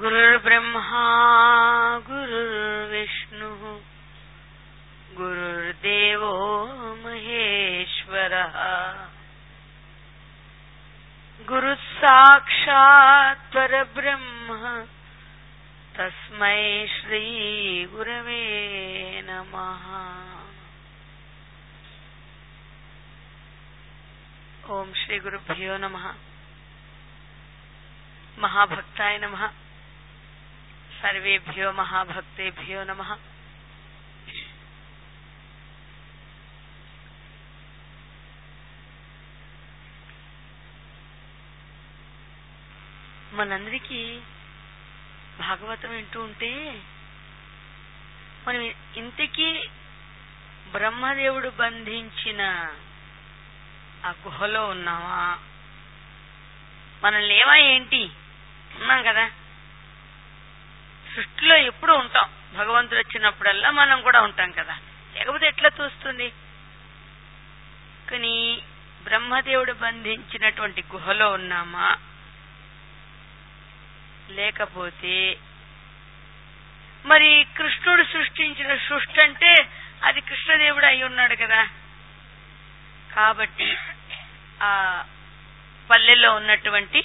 गुरुर्ब्रह्मा गुरुर्विष्णुः गुरुर्देवो महेश्वरः गुरुः साक्षात् परब्रह्म तस्मै श्रीगुरवे नमः ఓం శ్రీ గురుభ్యో నమ మహాభక్తాయ నమ సర్వేభ్యో మహాభక్తేభ్యో నమ మనందరికీ భాగవతం వింటూ ఉంటే మనం ఇంతకీ బ్రహ్మదేవుడు బంధించిన ఆ గుహలో ఉన్నావా మనం లేవా ఏంటి ఉన్నాం కదా సృష్టిలో ఎప్పుడు ఉంటాం భగవంతుడు వచ్చినప్పుడల్లా మనం కూడా ఉంటాం కదా లేకపోతే ఎట్లా తోస్తుంది కానీ బ్రహ్మదేవుడు బంధించినటువంటి గుహలో ఉన్నామా లేకపోతే మరి కృష్ణుడు సృష్టించిన సృష్టి అంటే అది కృష్ణదేవుడు అయి ఉన్నాడు కదా కాబట్టి ఆ పల్లెల్లో ఉన్నటువంటి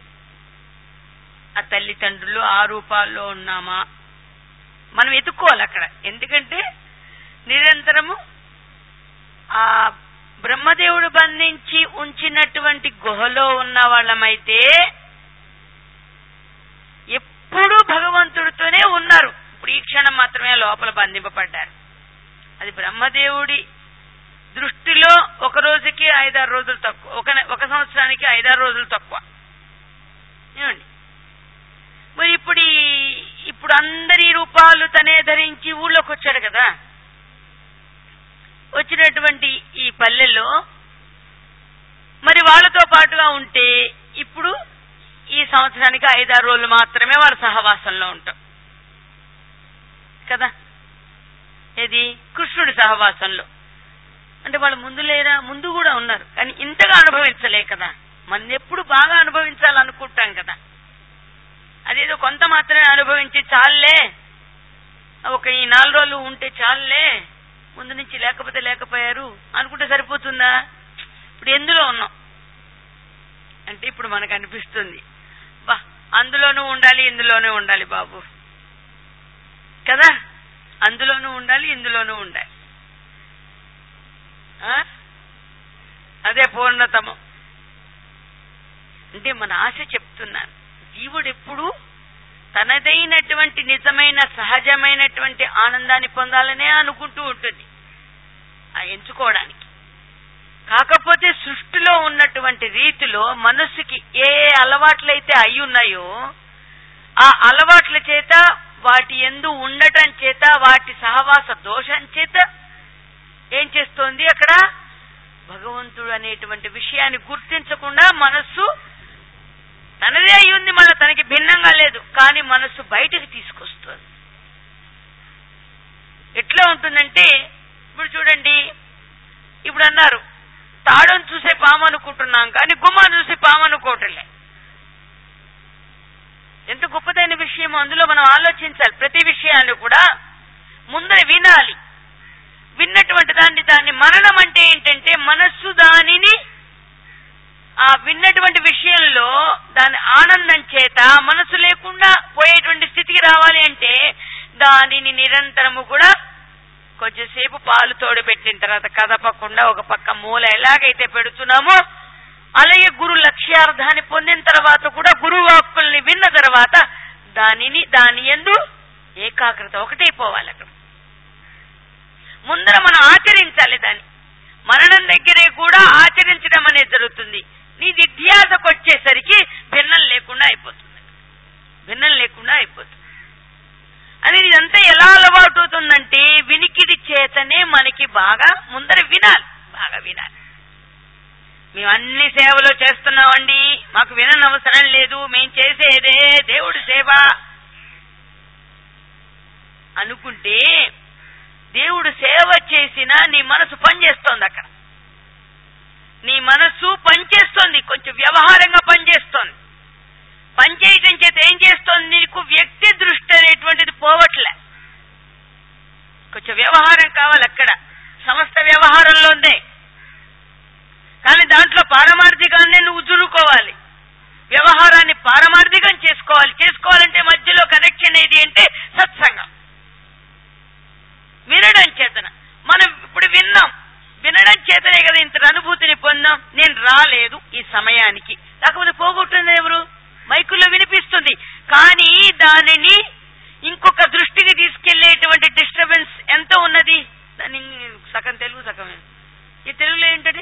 ఆ తల్లిదండ్రులు ఆ రూపాల్లో ఉన్నామా మనం ఎత్తుక్కోవాలి అక్కడ ఎందుకంటే నిరంతరము ఆ బ్రహ్మదేవుడు బంధించి ఉంచినటువంటి గుహలో ఉన్న వాళ్ళమైతే ఎప్పుడూ భగవంతుడితోనే ఉన్నారు ఇప్పుడు ఈ క్షణం మాత్రమే లోపల బంధింపబడ్డారు అది బ్రహ్మదేవుడి దృష్టిలో ఒక రోజుకి ఐదారు రోజులు తక్కువ ఒక ఒక సంవత్సరానికి ఐదారు రోజులు తక్కువ ఏమండి మరి ఇప్పుడు ఇప్పుడు అందరి రూపాలు తనే ధరించి ఊళ్ళోకి వచ్చాడు కదా వచ్చినటువంటి ఈ పల్లెల్లో మరి వాళ్ళతో పాటుగా ఉంటే ఇప్పుడు ఈ సంవత్సరానికి ఐదారు రోజులు మాత్రమే వాళ్ళ సహవాసంలో ఉంటాం కదా ఏది కృష్ణుడి సహవాసంలో అంటే వాళ్ళు ముందు లేరా ముందు కూడా ఉన్నారు కానీ ఇంతగా అనుభవించలే కదా మన ఎప్పుడు బాగా అనుభవించాలనుకుంటాం కదా అదేదో కొంత మాత్రమే అనుభవించి చాలే ఒక ఈ నాలుగు రోజులు ఉంటే చాలే ముందు నుంచి లేకపోతే లేకపోయారు అనుకుంటే సరిపోతుందా ఇప్పుడు ఎందులో ఉన్నాం అంటే ఇప్పుడు మనకు అనిపిస్తుంది బా అందులోనూ ఉండాలి ఇందులోనూ ఉండాలి బాబు కదా అందులోనూ ఉండాలి ఇందులోనూ ఉండాలి అదే పూర్ణతమం అంటే మన ఆశ చెప్తున్నాను జీవుడు ఎప్పుడు తనదైనటువంటి నిజమైన సహజమైనటువంటి ఆనందాన్ని పొందాలనే అనుకుంటూ ఉంటుంది ఆ ఎంచుకోవడానికి కాకపోతే సృష్టిలో ఉన్నటువంటి రీతిలో మనస్సుకి ఏ అలవాట్లయితే అయి ఉన్నాయో ఆ అలవాట్ల చేత వాటి ఎందు ఉండటం చేత వాటి సహవాస దోషం చేత ఏం చేస్తోంది అక్కడ భగవంతుడు అనేటువంటి విషయాన్ని గుర్తించకుండా మనస్సు తనదే అయ్యింది మన తనకి భిన్నంగా లేదు కానీ మనస్సు బయటకు తీసుకొస్తుంది ఎట్లా ఉంటుందంటే ఇప్పుడు చూడండి ఇప్పుడు అన్నారు తాడని చూసే పాము అనుకుంటున్నాం కానీ గుమ్మ చూసే పాము అనుకోవటంలే ఎంత గొప్పదైన విషయం అందులో మనం ఆలోచించాలి ప్రతి విషయాన్ని కూడా ముందర వినాలి విన్నటువంటి దాన్ని దాన్ని మరణం అంటే ఏంటంటే మనస్సు దానిని ఆ విన్నటువంటి విషయంలో దాని ఆనందం చేత మనసు లేకుండా పోయేటువంటి స్థితికి రావాలి అంటే దానిని నిరంతరము కూడా కొంచెంసేపు పాలు తోడు పెట్టిన తర్వాత కదపకుండా ఒక పక్క మూల ఎలాగైతే పెడుతున్నామో అలాగే గురు లక్ష్యార్థాన్ని పొందిన తర్వాత కూడా గురువు వాక్కుల్ని విన్న తర్వాత దానిని దాని ఎందు ఏకాగ్రత ఒకటైపోవాలి అక్కడ ముందర మనం ఆచరించాలి దాన్ని మరణం దగ్గరే కూడా ఆచరించడం అనేది జరుగుతుంది నీ దిధ్యాసకు వచ్చేసరికి భిన్నం లేకుండా అయిపోతుంది భిన్నం లేకుండా అయిపోతుంది అది ఇదంతా ఎలా అలవాటు అవుతుందంటే వినికిడి చేతనే మనకి బాగా ముందర వినాలి బాగా వినాలి మేము అన్ని సేవలు చేస్తున్నామండి మాకు విననవసరం లేదు మేము చేసేదే దేవుడి సేవ అనుకుంటే దేవుడు సేవ చేసినా నీ మనసు పనిచేస్తోంది అక్కడ నీ మనస్సు పనిచేస్తోంది కొంచెం వ్యవహారంగా పనిచేస్తోంది పనిచేయటం చేత ఏం చేస్తోంది నీకు కొంచెం వ్యవహారం కావాలి అక్కడ సమస్త వ్యవహారంలో ఉందే కానీ దాంట్లో పారమార్థికాన్ని నువ్వు జురుకోవాలి వ్యవహారాన్ని పారమార్థికం చేసుకోవాలి చేసుకోవాలంటే మధ్యలో కనెక్షన్ ఏది అంటే సత్సంగం వినడం చేతన మనం ఇప్పుడు విన్నాం వినడం చేతనే కదా ఇంత అనుభూతిని పొందాం నేను రాలేదు ఈ సమయానికి లేకపోతే పోగొట్టింది ఎవరు మైకుల్లో వినిపిస్తుంది కానీ దానిని ఇంకొక దృష్టికి తీసుకెళ్లేటువంటి డిస్టర్బెన్స్ ఎంత ఉన్నది దాని సగం తెలుగు సగం ఈ తెలుగులో ఏంటది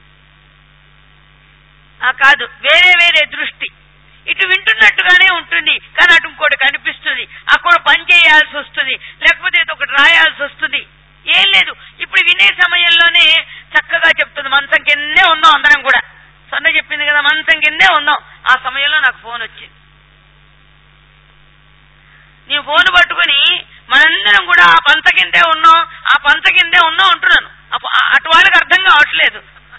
ఆ కాదు వేరే వేరే దృష్టి ఇటు వింటున్నట్టుగానే ఉంటుంది కానీ అటు ఇంకోటి కనిపిస్తుంది అక్కడ పని చేయాల్సి వస్తుంది లేకపోతే ఏదో ఒకటి రాయాల్సి వస్తుంది ఏం లేదు ఇప్పుడు వినే సమయంలోనే చక్కగా చెప్తుంది మంచం కిందే ఉన్నాం అందరం కూడా సొన్న చెప్పింది కదా మంచం కిందే ఉన్నాం ఆ సమయంలో నాకు ఫోన్ వచ్చింది నీ ఫోన్ పట్టుకుని మనందరం కూడా ఆ పంచ కిందే ఉన్నాం ఆ పంచ కిందే ఉన్నాం అంటున్నాను అప్పు- ఆ- అటు వాళ్ళకి అర్థం కావట్లేదు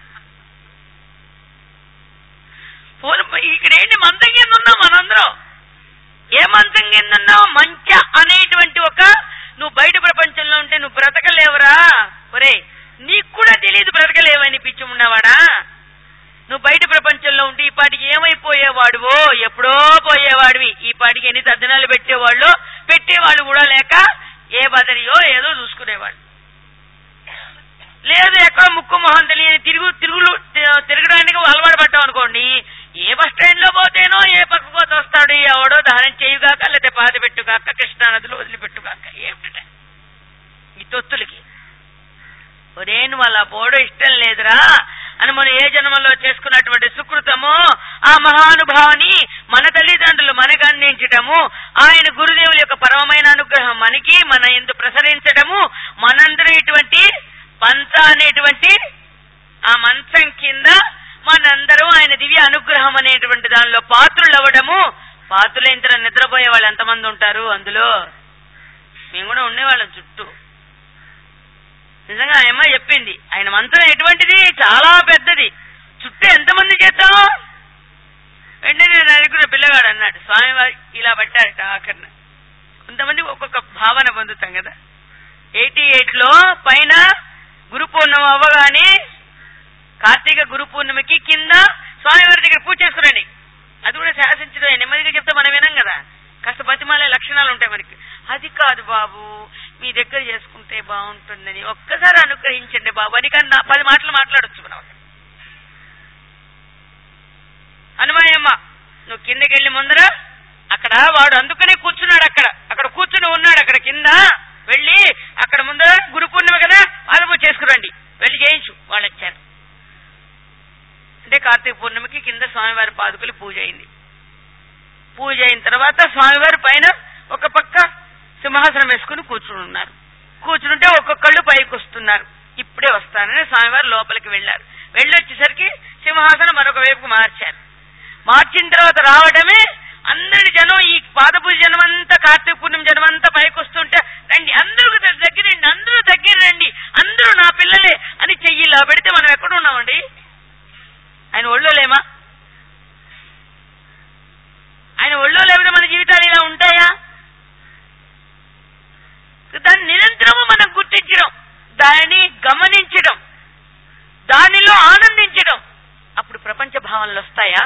ఫోన్ ఇక్కడ ఏంటి మంచం కింద ఉన్నాం మనందరం ఏ మంచం కింద ఉన్నావు మంచ అనేటువంటి ఒక నువ్వు బయట ప్రపంచంలో ఉంటే నువ్వు బ్రతకలేవురా ఒరే నీకు కూడా తెలియదు బ్రతకలేవని పిచ్చి ఉన్నవాడా నువ్వు బయట ప్రపంచంలో ఉంటే ఈ పాటికి ఏమైపోయేవాడువో ఎప్పుడో పోయేవాడివి ఈ పాటికి ఎన్ని తద్దనాలు పెట్టేవాళ్ళు పెట్టేవాళ్ళు కూడా లేక ఏ బదరియో ఏదో చూసుకునేవాళ్ళు లేదు ఎక్కడో ముక్కు మొహం తెలియని తిరుగు తిరుగులు తి- తిరగడానికి అలవాటు పడ్డాం అనుకోండి ఏ బస్ స్టాండ్ లో పోతేనో ఏ పక్క పోతే వస్తాడు ఎవడో దానం చేయుగాక లేకపోతే పాతి పెట్టుగాక కృష్ణా నదిలో వదిలిపెట్టుగాక ఏమిట ఈ తొత్తులకి ఒరే నువ్వు అలా పోవడం ఇష్టం లేదురా అని మనం ఏ జన్మలో చేసుకున్నటువంటి సుకృతము ఆ మహానుభావుని మన తల్లిదండ్రులు మనకు అందించటము ఆయన గురుదేవుల యొక్క పరమమైన అనుగ్రహం మనకి మన ఎందు ప్రసరించడము మనందరం ఇటువంటి పంచ అనేటువంటి ఆ మంచం కింద మనందరం ఆయన దివ్య అనుగ్రహం అనేటువంటి దానిలో పాత్రులు అవ్వడము పాత్రులైన తర్వాత నిద్రపోయే వాళ్ళు ఎంతమంది ఉంటారు అందులో మేము కూడా ఉండేవాళ్ళం చుట్టూ నిజంగా ఆ అమ్మాయి చెప్పింది ఆయన మంత్రం ఎటువంటిది చాలా పెద్దది చుట్టూ ఎంతమంది చేద్దాం వెంటనే నేను అనుకున్న పిల్లగాడు అన్నాడు స్వామివారి ఇలా పట్టారట ఆఖరణ కొంతమంది ఒక్కొక్క భావన పొందుతాం కదా ఎయిటీ ఎయిట్ లో పైన గురు పూర్ణిమ అవ్వగానే కార్తీక గురు పూర్ణిమకి కింద స్వామివారి దగ్గర పూజ చేసుకురండి అది కూడా శాసించడం నెమ్మదిగా చెప్తే మనం వినం కదా కాస్త బతిమాలే లక్షణాలు ఉంటాయి మనకి అది కాదు బాబు మీ దగ్గర చేసుకుంటే బాగుంటుందని ఒక్కసారి అనుగ్రహించండి బాబు అని కానీ నా పది మాటలు మాట్లాడొచ్చు మనం హనుమాయమ్మ నువ్వు కిందకి వెళ్ళి ముందర అక్కడ వాడు అందుకనే కూర్చున్నాడు అక్కడ అక్కడ కూర్చుని ఉన్నాడు అక్కడ కింద వెళ్ళి అక్కడ ముందర గురు పూర్ణిమ కదా పాదపూజ చేసుకురండి వెళ్ళి చేయించు వాళ్ళు వచ్చారు అంటే కార్తీక పూర్ణిమకి కింద స్వామివారి పాదుకలు పూజ అయింది పూజ అయిన తర్వాత స్వామివారి పైన ఒక పక్క సింహాసనం వేసుకుని కూర్చుని ఉన్నారు కూర్చుంటే ఒక్కొక్కళ్ళు పైకి వస్తున్నారు ఇప్పుడే వస్తానని స్వామివారు లోపలికి వెళ్ళారు వెళ్ళి వచ్చేసరికి సింహాసనం మరొక వైపుకు మార్చారు మార్చిన తర్వాత రావడమే అందరి జనం ఈ పాదపూజ జనం అంతా కార్తీక పూర్ణిమ జనం అంతా పైకి వస్తుంటే రండి అందరూ దగ్గర రండి అందరూ దగ్గర రండి అందరూ నా పిల్లలే అని చెయ్యి ఇలా పెడితే మనం ఎక్కడ ఉన్నామండి ఆయన ఒళ్ళో లేమా ఆయన ఒళ్ళో లేకపోతే మన జీవితాలు ఇలా ఉంటాయా దాన్ని నిరంతరము మనం గుర్తించడం దానిని గమనించడం దానిలో ఆనందించడం అప్పుడు ప్రపంచ భావనలు వస్తాయా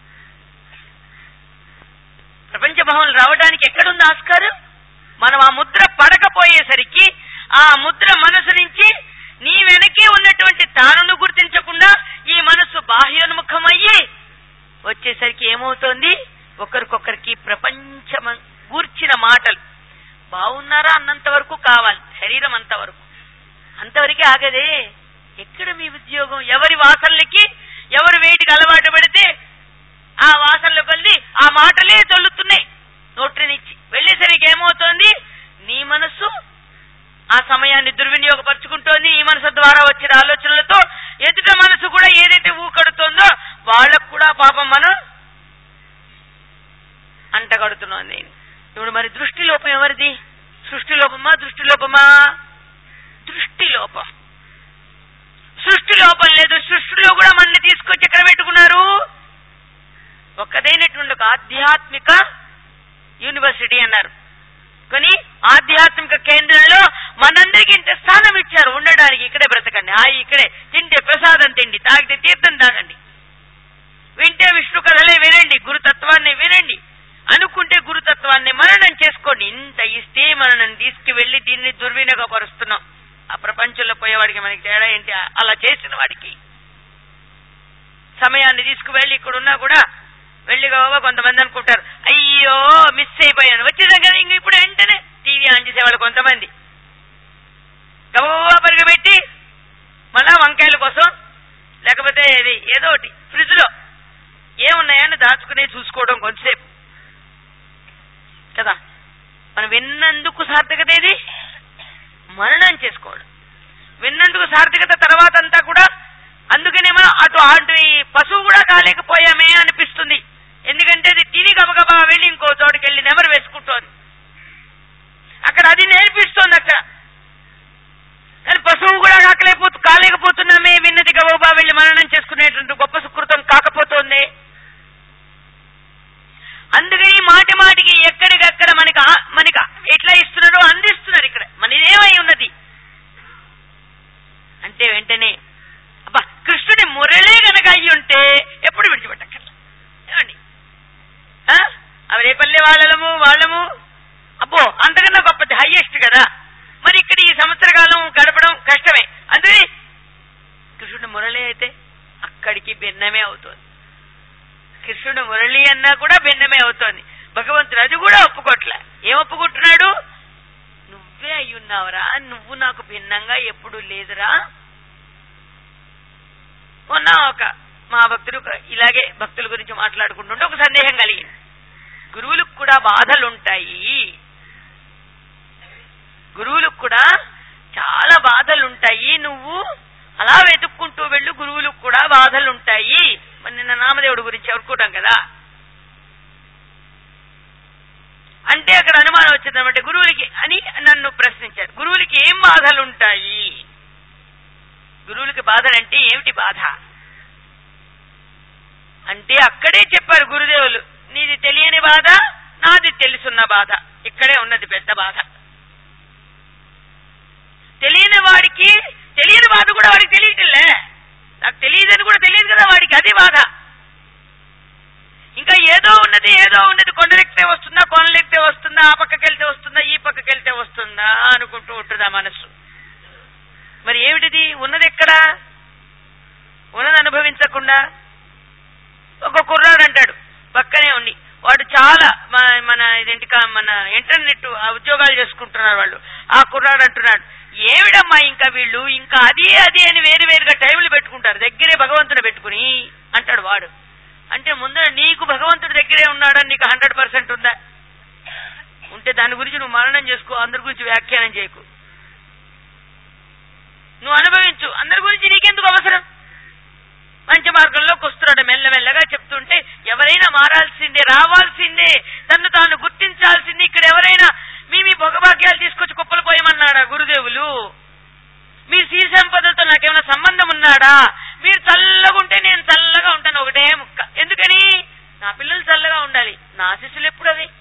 ప్రపంచ భావనలు రావడానికి ఎక్కడుంది ఆస్కారం మనం ఆ ముద్ర పడకపోయేసరికి ఆ ముద్ర మనసు నుంచి నీ వెనకే ఉన్నటువంటి తానును గుర్తించకుండా ఈ మనసు బాహ్యోన్ముఖమయ్యి వచ్చేసరికి ఏమవుతోంది ఒకరికొకరికి ప్రపంచం గూర్చిన మాటలు బాగున్నారా అన్నంత వరకు కావాలి శరీరం అంతవరకు అంతవరకే ఆగదే ఎక్కడ మీ ఉద్యోగం ఎవరి వాసనలకి ఎవరు వేటికి అలవాటు పడితే ఆ వాసనలు కొద్ది ఆ మాటలే తొల్లుతున్నాయి నోట్రినిచ్చి వెళ్ళేసరికి ఏమవుతోంది నీ మనస్సు ఆ సమయాన్ని దుర్వినియోగపరుచుకుంటోంది ఈ మనసు ద్వారా వచ్చిన ఆలోచనలతో ఎదుట మనసు కూడా ఏదైతే ఊకడుతోందో వాళ్ళకు కూడా పాపం మనం అంటగడుతున్నాం ఇప్పుడు మరి దృష్టి లోపం ఎవరిది సృష్టి లోపమా దృష్టి లోపమా దృష్టి లోపం సృష్టి లోపం లేదు సృష్టిలో కూడా మనల్ని తీసుకొచ్చి ఎక్కడ పెట్టుకున్నారు ఒక్కదైనటువంటి ఒక ఆధ్యాత్మిక యూనివర్సిటీ అన్నారు కానీ ఆధ్యాత్మిక కేంద్రంలో మనందరికి ఇంత స్థానం ఇచ్చారు ఉండడానికి ఇక్కడే బ్రతకండి హాయి ఇక్కడే తింటే ప్రసాదం తిండి తాగితే తీర్థం తాగండి వింటే విష్ణు కథలే వినండి గురుతత్వాన్ని వినండి అనుకుంటే గురుతత్వాన్ని మననం చేసుకోండి ఇంత ఇస్తే మనల్ని తీసుకువెళ్లి దీన్ని దుర్వినియోగపరుస్తున్నాం ఆ ప్రపంచంలో పోయేవాడికి మనకి తేడా ఏంటి అలా చేసిన వాడికి సమయాన్ని తీసుకువెళ్ళి ఇక్కడ ఉన్నా కూడా వెళ్ళి కావా కొంతమంది అనుకుంటారు అయ్యో మిస్ అయిపోయాను వచ్చేసాం కదా ఇంక ఇప్పుడు వెంటనే టీవీ ఆన్ చేసేవాళ్ళు కొంతమంది గబగబా పరిగెట్టి మళ్ళా వంకాయల కోసం లేకపోతే ఇది ఏదో ఒకటి ఫ్రిడ్జ్ లో ఏమున్నాయని దాచుకుని చూసుకోవడం కొంతసేపు కదా మనం విన్నందుకు సార్థకత ఏది మననం చేసుకోవడం విన్నందుకు సార్థకత తర్వాత అంతా కూడా అందుకనేమో అటు అటు ఈ పశువు కూడా కాలేకపోయామే అనిపిస్తుంది ఎందుకంటే అది తిని గబగబా వెళ్ళి ఇంకో చోటుకి వెళ్ళి నెమరు వేసుకుంటోంది అక్కడ అది నేర్పిస్తోంది అక్కడ కానీ పశువు కూడా కాకలేకపోతు కాలేకపోతున్నామే విన్నది గబగబా వెళ్ళి మననం చేసుకునేటువంటి గొప్ప సుకృతం కాకపోతోంది అందుకని మాటి మాటికి ఎక్కడికక్కడ మనకి ఆ- మనకి ఎట్లా ఇస్తున్నారో అందిస్తున్నారు ఇక్కడ మనదేమై ఉన్నది అంటే వెంటనే అబ్బా కృష్ణుడి మురళే గనక అయ్యి ఉంటే ఎప్పుడు విడిచిపెట్టక్కర్లా ఏమండి ఆ? అవి రేపల్లె వాళ్ళము వాళ్ళము అబ్బో అంతకన్నా గొప్పది హైయెస్ట్ కదా మరి ఇక్కడ ఈ సంవత్సర కాలం గడపడం కష్టమే అందుకని కృష్ణుడి మురళి అయితే అక్కడికి భిన్నమే అవుతుంది కృష్ణుడు మురళి అన్నా కూడా భిన్నమే అవుతోంది భగవంతుడు అది కూడా ఒప్పుకోట్లే ఏం ఒప్పుకుంటున్నాడు నువ్వే అయ్యున్నావురా నువ్వు నాకు భిన్నంగా ఎప్పుడు లేదురా మొన్న ఒక మా భక్తులు ఒక- ఇలాగే భక్తుల గురించి మాట్లాడుకుంటుంటే ఒక సందేహం కలిగింది గురువులకు కూడా బాధలుంటాయి గురువులకు కూడా చాలా బాధలుంటాయి నువ్వు అలా వెతుక్కుంటూ వెళ్ళు గురువులకు కూడా బాధలుంటాయి మరి నిన్న నామదేవుడి గురించి అనుకుంటాం కదా అంటే అక్కడ అనుమానం వచ్చిందన్నమాట గురువులకి అని నన్ను ప్రశ్నించారు గురువులకి ఏం బాధలుంటాయి గురువులకి బాధలంటే ఏమిటి బాధ అంటే అక్కడే చెప్పారు గురుదేవులు నీది తెలియని బాధ నాది తెలుసున్న బాధ ఇక్కడే ఉన్నది పెద్ద బాధ తెలియని వాడికి తెలియని బాధ కూడా వాడికి తెలియటలే నాకు తెలియదని కూడా తెలియదు కదా వాడికి అది బాధ ఇంకా ఏదో ఉన్నది ఏదో ఉన్నది కొండలెక్కితే వస్తుందా కొనలెక్కితే వస్తుందా ఆ పక్కకి వెళ్తే వస్తుందా ఈ పక్కకి వెళ్తే వస్తుందా అనుకుంటూ ఉంటుంది ఆ మనస్సు మరి ఏమిటిది ఉన్నది ఎక్కడ ఉన్నది అనుభవించకుండా ఒక కుర్రాడు అంటాడు పక్కనే ఉండి వాడు చాలా మ- మన ఇదేంటి కా- మన ఇంటర్నెట్ ఆ ఉద్యోగాలు చేసుకుంటున్నారు వాళ్ళు ఆ కుర్రాడు అంటున్నాడు ఏమిడమ్మా ఇంకా వీళ్ళు ఇంకా అది అది అని వేరు వేరుగా టైంలు పెట్టుకుంటారు దగ్గరే భగవంతుడు పెట్టుకుని అంటాడు వాడు అంటే ముందర నీకు భగవంతుడి దగ్గరే ఉన్నాడని నీకు హండ్రెడ్ పర్సెంట్ ఉందా ఉంటే దాని గురించి నువ్వు మరణం చేసుకో అందరి గురించి వ్యాఖ్యానం చేయకు నువ్వు అనుభవించు అందరి గురించి నీకెందుకు అవసరం మంచి మార్గంలోకి వస్తున్నాడు మెల్లమెల్లగా చెప్తుంటే ఎవరైనా మారాల్సిందే రావాల్సిందే తను తాను గుర్తించాల్సింది ఇక్కడ ఎవరైనా మీ మీ భోగభాగ్యాలు తీసుకొచ్చి కుప్పలు పోయమన్నాడా గురుదేవులు మీరు సిరి సంపదలతో నాకేమైనా సంబంధం ఉన్నాడా మీరు చల్లగా ఉంటే నేను చల్లగా ఉంటాను ఒకటే ముక్క ఎందుకని నా పిల్లలు చల్లగా ఉండాలి నా శిష్యులు ఎప్పుడు అవి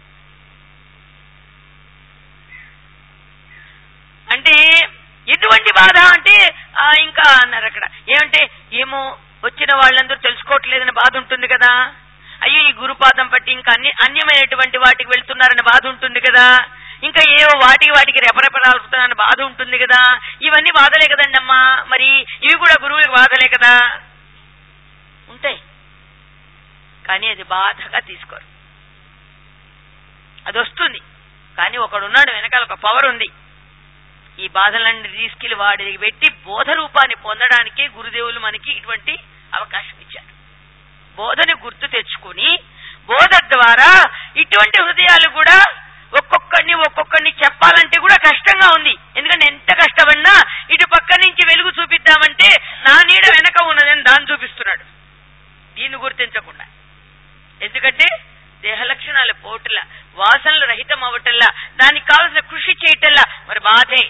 అంటే ఎటువంటి బాధ అంటే ఆ, ఇంకా అన్నారు అక్కడ ఏమంటే ఏమో వచ్చిన వాళ్ళందరూ తెలుసుకోవట్లేదని బాధ ఉంటుంది కదా అయ్యో ఈ గురుపాదం పట్టి ఇంకా అన్ని అన్యమైనటువంటి వాటికి వెళ్తున్నారని బాధ ఉంటుంది కదా ఇంకా ఏవో వాటికి వాటికి రెపరెపలాడుతున్నారని బాధ ఉంటుంది కదా ఇవన్నీ బాధలే కదండి అమ్మా మరి ఇవి కూడా గురువులకు బాధలే కదా ఉంటాయి కానీ అది బాధగా తీసుకోరు అది వస్తుంది కానీ ఒకడున్నాడు వెనకాల ఒక పవర్ ఉంది ఈ బాధలన్నీ తీసుకెళ్లి వాడికి పెట్టి బోధ రూపాన్ని పొందడానికే గురుదేవులు మనకి ఇటువంటి అవకాశం ఇచ్చారు బోధని గుర్తు తెచ్చుకుని బోధ ద్వారా ఇటువంటి హృదయాలు కూడా ఒక్కొక్కడిని ఒక్కొక్కడిని చెప్పాలంటే కూడా కష్టంగా ఉంది ఎందుకంటే ఎంత కష్టపడినా ఇటు పక్క నుంచి వెలుగు చూపిద్దామంటే నా నీడ వెనక ఉన్నదని దాన్ని చూపిస్తున్నాడు దీన్ని గుర్తించకుండా ఎందుకంటే దేహ లక్షణాలు పోవటల్లా వాసనలు రహితం అవ్వటల్లా దానికి కావలసిన కృషి చేయటల్లా మరి బాధే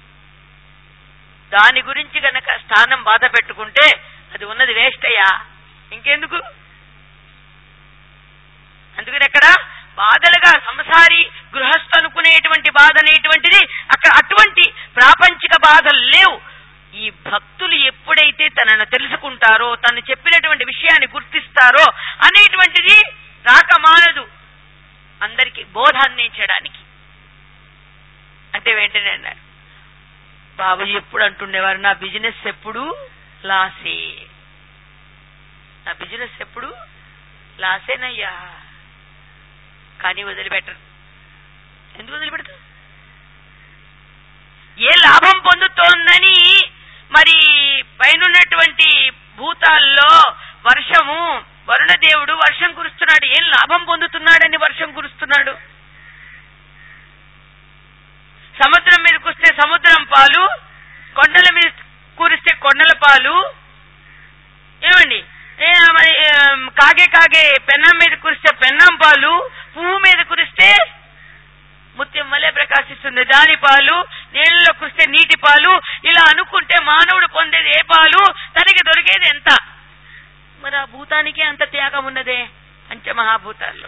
దాని గురించి గనక స్థానం బాధ పెట్టుకుంటే అది ఉన్నది వేస్ట్ అయ్యా ఇంకెందుకు అందుకని ఎక్కడ బాధలుగా సంసారి గృహస్థు అనుకునే అనేటువంటి బాధ అనేటువంటిది అక్కడ అటువంటి ప్రాపంచిక బాధలు లేవు ఈ భక్తులు ఎప్పుడైతే తనను తెలుసుకుంటారో తను చెప్పినటువంటి విషయాన్ని గుర్తిస్తారో అనేటువంటిది రాక మానదు అందరికి బోధ అందించడానికి అంటే వెంటనే అన్నారు బాబు ఎప్పుడు అంటుండేవారు నా బిజినెస్ ఎప్పుడు లాసే నా బిజినెస్ ఎప్పుడు లాసేనయ్యా కానీ వదిలిపెట్టరు ఎందుకు వదిలిపెడతారు ఏ లాభం పొందుతోందని మరి పైనున్నటువంటి భూతాల్లో వర్షము వరుణదేవుడు వర్షం కురుస్తున్నాడు ఏం లాభం పొందుతున్నాడని వర్షం కురుస్తున్నాడు సముద్రం మీదకి వస్తే సముద్రం పాలు కొండల మీద కురిస్తే కొండల పాలు ఏమండి ఏ, మరి, ఏం, కాగే కాగే పెన్నం మీద కురిస్తే పెన్నం పాలు పువ్వు మీద కురిస్తే ముత్యం వలె ప్రకాశిస్తుంది దాని పాలు నీళ్ళలో కురిస్తే నీటి పాలు ఇలా అనుకుంటే మానవుడు పొందేది ఏ పాలు తనకి దొరికేది ఎంత మరి ఆ భూతానికి అంత త్యాగం ఉన్నదే పంచమహాభూతాల్లో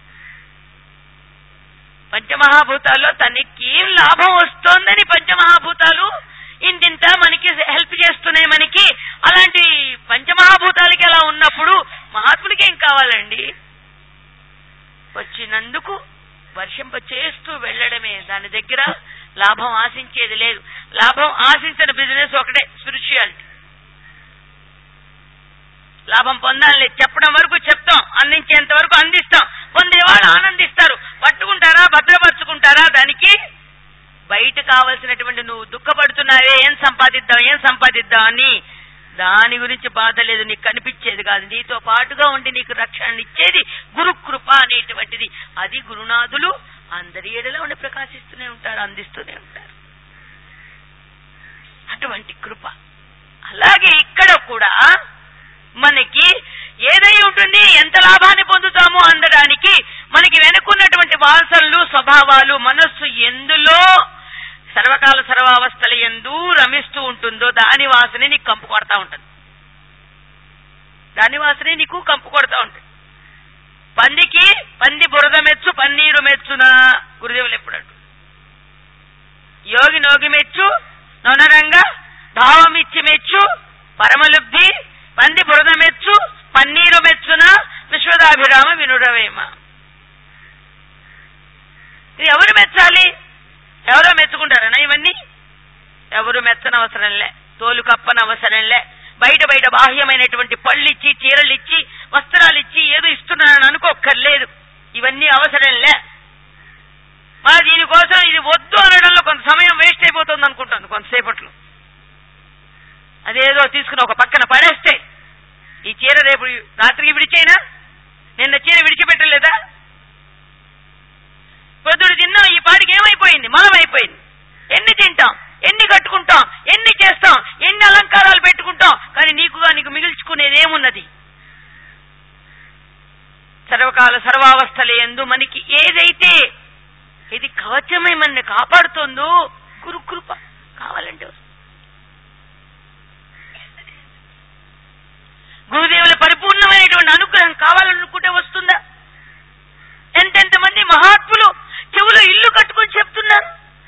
పంచమహాభూతాల్లో తనకి ఏం లాభం వస్తోందని పంచమహాభూతాలు ఇంతింత మనకి హెల్ప్ చేస్తున్నాయి మనకి అలాంటి పంచమహాభూతాలకి అలా ఉన్నప్పుడు మహాత్ములకి ఏం కావాలండి వచ్చినందుకు వర్షంప చేస్తూ వెళ్ళడమే దాని దగ్గర లాభం ఆశించేది లేదు లాభం ఆశించిన బిజినెస్ ఒకటే స్పిరిచువాలిటీ లాభం పొందాలని చెప్పడం వరకు చెప్తాం అందించేంత వరకు అందిస్తాం పొందేవాళ్ళు ఆనందిస్తారు పట్టుకుంటారా భద్రపరుచుకుంటారా దానికి బయట కావలసినటువంటి నువ్వు దుఃఖపడుతున్నావే ఏం సంపాదిద్దాం ఏం సంపాదిద్దాం అని దాని గురించి బాధ లేదు నీకు కనిపించేది కాదు నీతో పాటుగా ఉండి నీకు రక్షణ ఇచ్చేది గురుకృప అనేటువంటిది అది గురునాథులు అందరి ఏడలో ఉండి ప్రకాశిస్తూనే ఉంటారు అందిస్తూనే ఉంటారు అటువంటి కృప అలాగే ఇక్కడ కూడా మనకి ఏదై ఉంటుంది ఎంత లాభాన్ని పొందుతామో అందడానికి మనకి వెనుకున్నటువంటి వాసనలు స్వభావాలు మనస్సు ఎందులో సర్వకాల సర్వావస్థల ఎందు రమిస్తూ ఉంటుందో దాని వాసనే నీకు కంపు కొడతా ఉంటుంది దాని వాసనే నీకు కంపు కొడతా ఉంటుంది పందికి పంది బురద మెచ్చు పన్నీరు మెచ్చునా గురుదేవులు ఎప్పుడు అంటు యోగి నోగి మెచ్చు నొనరంగా భావమిచ్చి మెచ్చు పరమలుబ్ధి పంది బురద మెచ్చు పన్నీరు మెచ్చున విశ్వదాభిరామ వినురవేమ ఇది ఎవరు మెచ్చాలి ఎవరో మెచ్చుకుంటారనా ఇవన్నీ ఎవరు మెచ్చనవసరంలే తోలు కప్పనవసరంలే బయట బయట బాహ్యమైనటువంటి పళ్ళిచ్చి చీరలిచ్చి వస్త్రాలిచ్చి ఏదో ఇస్తున్నానని అనుకోక్కర్లేదు ఇవన్నీ అవసరంలే మా దీనికోసం ఇది వద్దు అనడంలో కొంత సమయం వేస్ట్ అయిపోతుంది అనుకుంటాను కొంతసేపట్లో అదేదో తీసుకుని ఒక పక్కన పడేస్తే ఈ చీర రేపు రాత్రికి విడిచేనా నిన్న చీర విడిచిపెట్టలేదా పొద్దుడు తిన్నాం ఈ పాటికి ఏమైపోయింది మానమైపోయింది ఎన్ని తింటాం ఎన్ని కట్టుకుంటాం ఎన్ని చేస్తాం ఎన్ని అలంకారాలు పెట్టుకుంటాం కానీ నీకుగా నీకు మిగిల్చుకునేది ఏమున్నది సర్వకాల సర్వావస్థల ఎందు మనకి ఏదైతే ఇది కవచమై మనని కాపాడుతుందో గురుకృప కావాలంటే వస్తుంది. గురుదేవుల పరిపూర్ణమైనటువంటి అనుగ్రహం కావాలనుకుంటే వస్తుందా ఎంతెంత మంది మహాత్ములు చెవులో ఇల్లు కట్టుకొని చెప్తున్నారు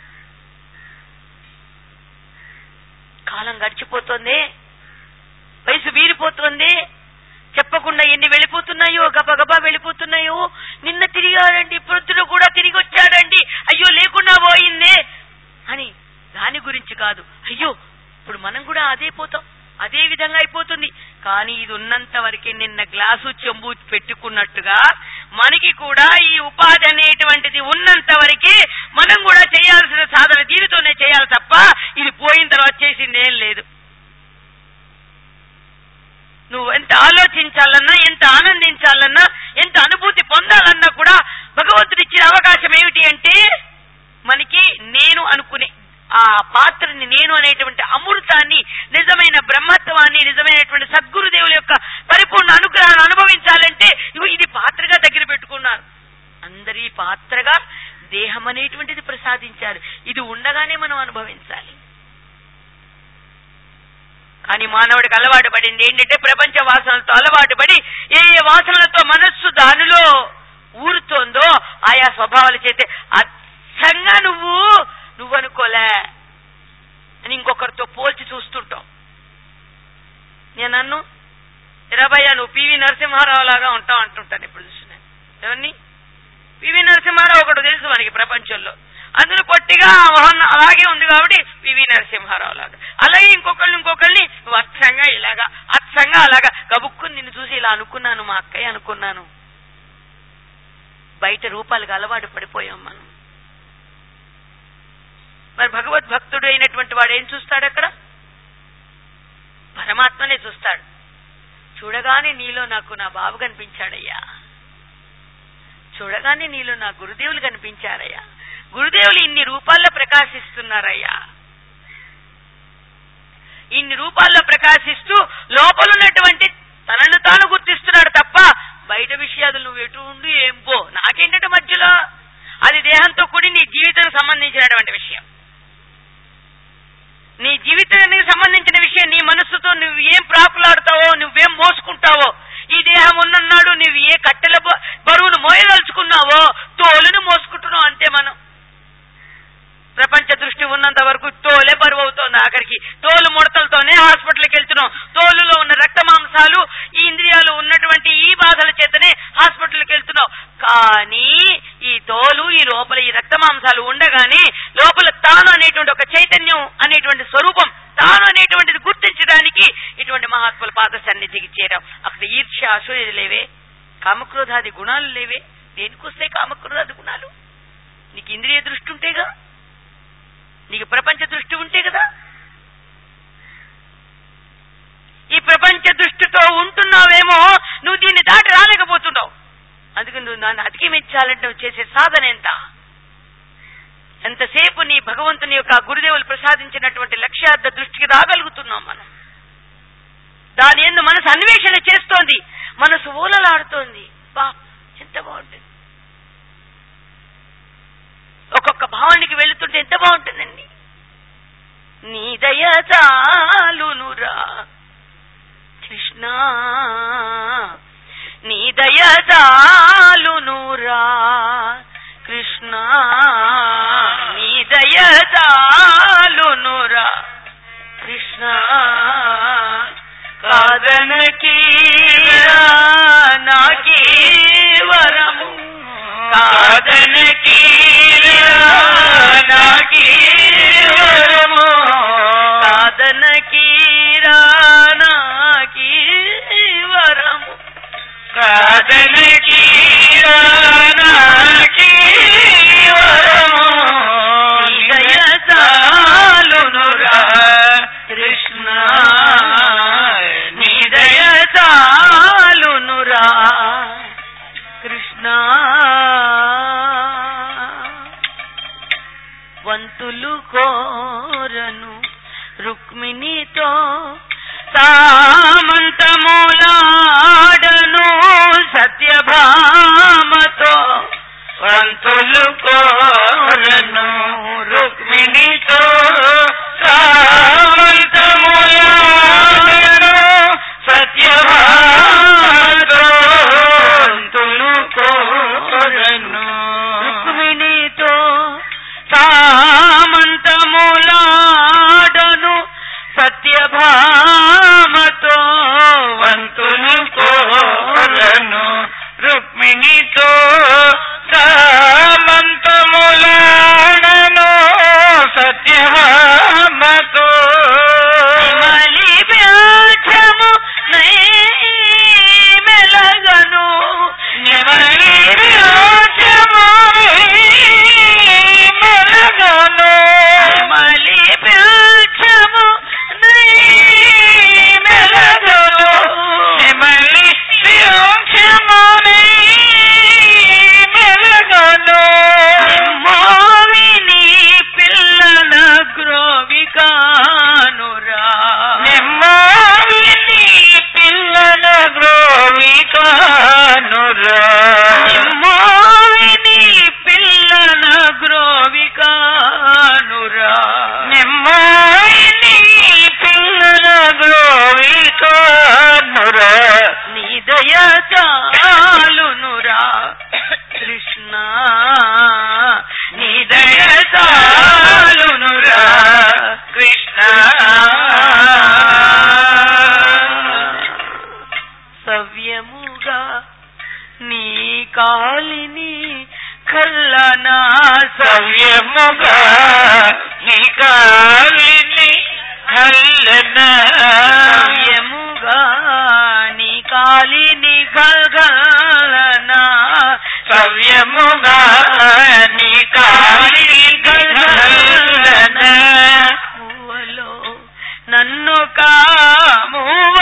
కాలం గడిచిపోతుంది వయసు వీరిపోతుంది చెప్పకుండా ఎన్ని వెళ్ళిపోతున్నాయో గబగబా వెళ్ళిపోతున్నాయో నిన్న తిరిగాడండి ప్రొద్దున కూడా తిరిగి వచ్చాడండి అయ్యో లేకుండా పోయిందే అని దాని గురించి కాదు అయ్యో ఇప్పుడు మనం కూడా అదే పోతాం అదే విధంగా అయిపోతుంది కానీ ఇది ఉన్నంత వరకే నిన్న గ్లాసు చెంబు పెట్టుకున్నట్టుగా మనకి కూడా ఈ ఉపాధి అనేటువంటిది ఉన్నంత వరకే మనం కూడా చేయాల్సిన సాధన దీనితోనే చేయాలి తప్ప ఇది పోయిన తర్వాత చేసింది ఏం లేదు నువ్వు ఎంత ఆలోచించాలన్నా ఎంత ఆనందించాలన్నా ఎంత అనుభూతి పొందాలన్నా కూడా భగవంతుడు ఇచ్చిన అవకాశం ఏమిటి అంటే మనకి నేను అనుకునే ఆ పాత్రని నేను అనేటువంటి అమృతాన్ని నిజమైన బ్రహ్మత్వాన్ని నిజమైనటువంటి సద్గురుదేవుల యొక్క పరిపూర్ణ అనుగ్రహాన్ని అనుభవించాలంటే ఇగో ఇది పాత్రగా దగ్గర పెట్టుకున్నారు అందరి పాత్రగా దేహం అనేటువంటిది ప్రసాదించారు ఇది ఉండగానే మనం అనుభవించాలి కానీ మానవుడికి అలవాటు పడింది ఏంటంటే ప్రపంచ వాసనలతో అలవాటు పడి ఏ ఏ వాసనలతో మనస్సు దానిలో ఊరుతోందో ఆయా స్వభావాల చేతే అచ్చంగా నువ్వు నువ్వు అనుకోలే అని ఇంకొకరితో పోల్చి చూస్తుంటావు నేను నన్ను ఇరవయ్య నువ్వు పివి నరసింహారావు లాగా ఉంటావు అంటుంటాను ఇప్పుడు చూసిన ఎవరిని పివి నరసింహారావు ఒకటి తెలుసు మనకి ప్రపంచంలో అందులో కొట్టిగా ఆ మొహం అలాగే ఉంది కాబట్టి పివి నరసింహారావు లాగా అలాగే ఇంకొకళ్ళు ఇంకొకళ్ళని నువ్వు అచ్చంగా ఇలాగా అచ్చంగా అలాగా గబుక్కుని నిన్ను చూసి ఇలా అనుకున్నాను మా అక్కయ్య అనుకున్నాను బయట రూపాలకు అలవాటు పడిపోయాం మనం మరి భగవద్భక్తుడు అయినటువంటి వాడు ఏం చూస్తాడు అక్కడ పరమాత్మనే చూస్తాడు చూడగానే నీలో నాకు నా బాబు కనిపించాడయ్యా చూడగానే నీలో నా గురుదేవులు కనిపించారయ్యా గురుదేవులు ఇన్ని రూపాల్లో ప్రకాశిస్తున్నారయ్యా ఇన్ని రూపాల్లో ప్రకాశిస్తూ లోపలున్నటువంటి తనను తాను గుర్తిస్తున్నాడు తప్ప బయట విషయాలు నువ్వు ఎటు ఉండి ఏం పో నాకేంటంటే మధ్యలో అది దేహంతో కూడి నీ జీవితం సంబంధించినటువంటి విషయం నీ జీవితానికి సంబంధించిన విషయం నీ మనస్సుతో నువ్వు ఏం ప్రాకులాడతావో నువ్వేం మోసుకుంటావో ఈ దేహం ఉన్నన్నాడు నువ్వు ఏ కట్టెల బ- బరువును మోయదలుచుకున్నావో తోలును మోసుకుంటున్నావు అంతే మనం ప్రపంచ దృష్టి ఉన్నంత వరకు తోలే బరువు అవుతోంది ఆఖరికి తోలు ముడతలతోనే హాస్పిటల్కి వెళ్తున్నాం తోలులో ఉన్న రక్త మాంసాలు ఈ ఇంద్రియాలు ఉన్నటువంటి ఈ బాధల చేతనే హాస్పిటల్కి వెళ్తున్నాం కానీ ఈ తోలు ఈ లోపల ఈ రక్త మాంసాలు ఉండగానే లోపల తాను అనేటువంటి ఒక చైతన్యం అనేటువంటి స్వరూపం తాను అనేటువంటిది గుర్తించడానికి ఇటువంటి మహాత్ముల పాద సన్నిధికి చేరాం అక్కడ ఈర్ష్య అసూయ లేవే కామక్రోధాది గుణాలు లేవే దేనికొస్తే కామక్రోధాది గుణాలు నీకు ఇంద్రియ దృష్టి ఉంటేగా నీకు ప్రపంచ దృష్టి ఉంటే కదా ఈ ప్రపంచ దృష్టితో ఉంటున్నావేమో నువ్వు దీన్ని దాటి రాలేకపోతున్నావు అందుకని నువ్వు దాన్ని అధిగమించాలంటే నువ్వు చేసే సాధన ఎంత ఎంతసేపు నీ భగవంతుని యొక్క గురుదేవులు ప్రసాదించినటువంటి లక్ష్యార్థ దృష్టికి రాగలుగుతున్నాం మనం దాని ఎందు మనసు అన్వేషణ చేస్తోంది మనసు ఊలలాడుతోంది బా ఎంత బాగుంటుంది ఒక్కొక్క భావానికి వెళుతుంటే ఎంత బాగుంటుందండి నీ దయ చాలునురా కృష్ణ నీ దయ చాలునురా కృష్ణ నీ దయ చాలునురా కృష్ణ కాదనకి నాకీ వరము కాదనకి నాకీ వరము కాదనకి నాకీ వరము కాదనకి నాకీ వరము దయ చాలునురా కృష్ణ నీ దయ చాలునురా కృష్ణ వంతులు కోరను రుక్మిణితో సామంతములాడను సత్యభామతో వంతులు కోరను రుక్మిణితో సామంతములాడను సత్యభామతో వంతులు కోరను రుక్మిణితో సామంతములాడను సత్యభామతో వంతులు కోరను రుక్మిణితో సామంతములాడను సత్యభామతో మలి వ్యాధ్యము మెలగను నెమలి వ్యాధ్యము మెలగను మలి వ్యాధ్యము మెలగను నెమలి వ్యాధ్యము మెలగను మోవిని పిల్లన గ్రోవికానురా నెమ్మవిని పిల్లన గ్రోవికానురా నెమ్మవిని పిల్లన గ్రోవికానురా నెమ్మవిని పిల్లన గ్రోవికానురా నీ దయ చాలునురా కృష్ణ నీ దయ సవ్యముగా నీ కాలిని కల్లనా సవ్యముగా నీ కాలిని కల్లన సవ్యముగా నీ కాలిని కల్గలనా సవ్యముగా నీ కాలిని కల్లన మువ్వలో నన్ను కామువ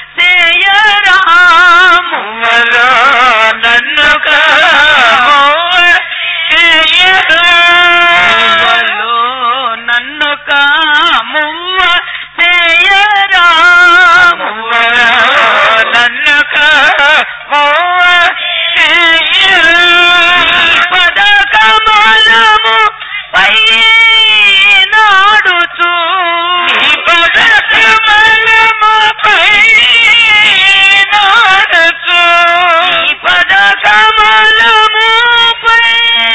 చేయరాము మువ్వలో నన్ను కామోవ చేయరా. మువ్వలో నన్ను కామువ చేయరాము మువ్వలో నన్ను కామోవ చేయరా. పద కమలము పై నాడుచు నీ పద కమలముపై నాడుచు. నీ పద కమలము పై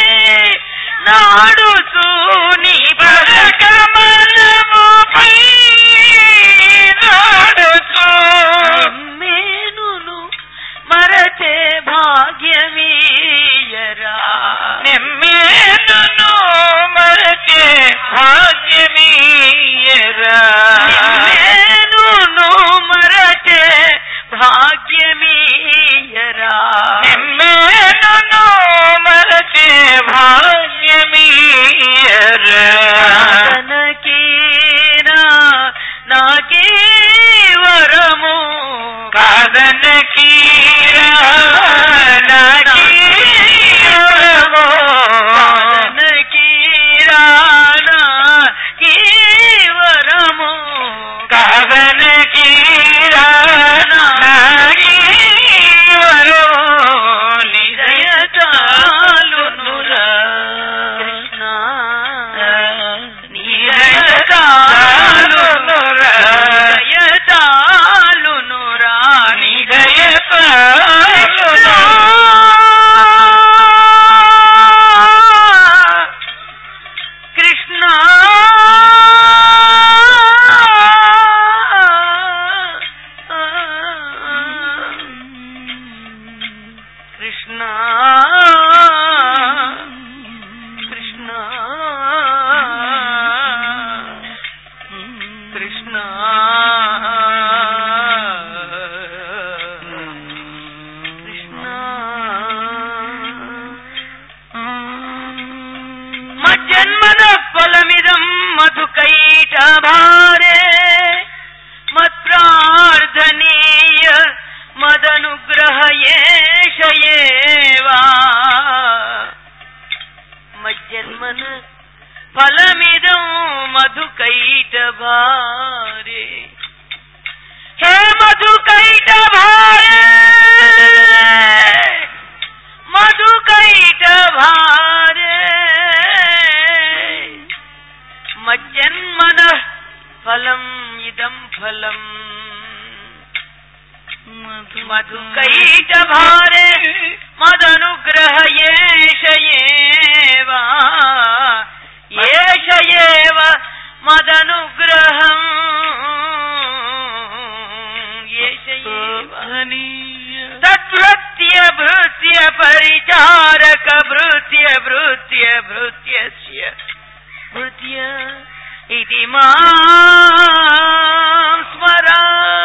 నాడుచు నీ పద పద కమలముపై నాడుచు. మేనును మరచే భాగ్యమీయరా నిమ్మేనును మరచే భాగ్యమీయరా. మేనును మరచే భాగ్యమీయరా నిమ్మేనును మరచే భాగ్యమీయరా. తనకీరా నాకే వరము కాదనకీరా నాకీరమో. తనకీరా నాకే వరము కాదనకీరా నాకీరమో. నిజయతాలునురా. కృష్ణ నిజయతాలునురా. దయతాలునురా నిజయతాలునురా. కృష్ణ కృష్ణ కృష్ణ కృష్ణ కృష్ణ మజ్జన్మన ఫలమిదం మధుకైట భారే మత్ప్రార్థనీయ మదనుగ్రహ ఏషయేవా మజ్జన్మన ఫలమిదం మధుకైట భారే హే మధుకైట భారే మధుకైట భారే మజ్జన్మన ఫలం ఇదం ఫలం మధుకైట భారే మదనుగ్రహ ఏషయేవా ఏషయేవ మదనుగ్రహం ఏషయేవ తద్వృత్య భృత్య పరిచారక భృత్య భృత్య భృత్యస్య భృత్య ఇది మా స్మరా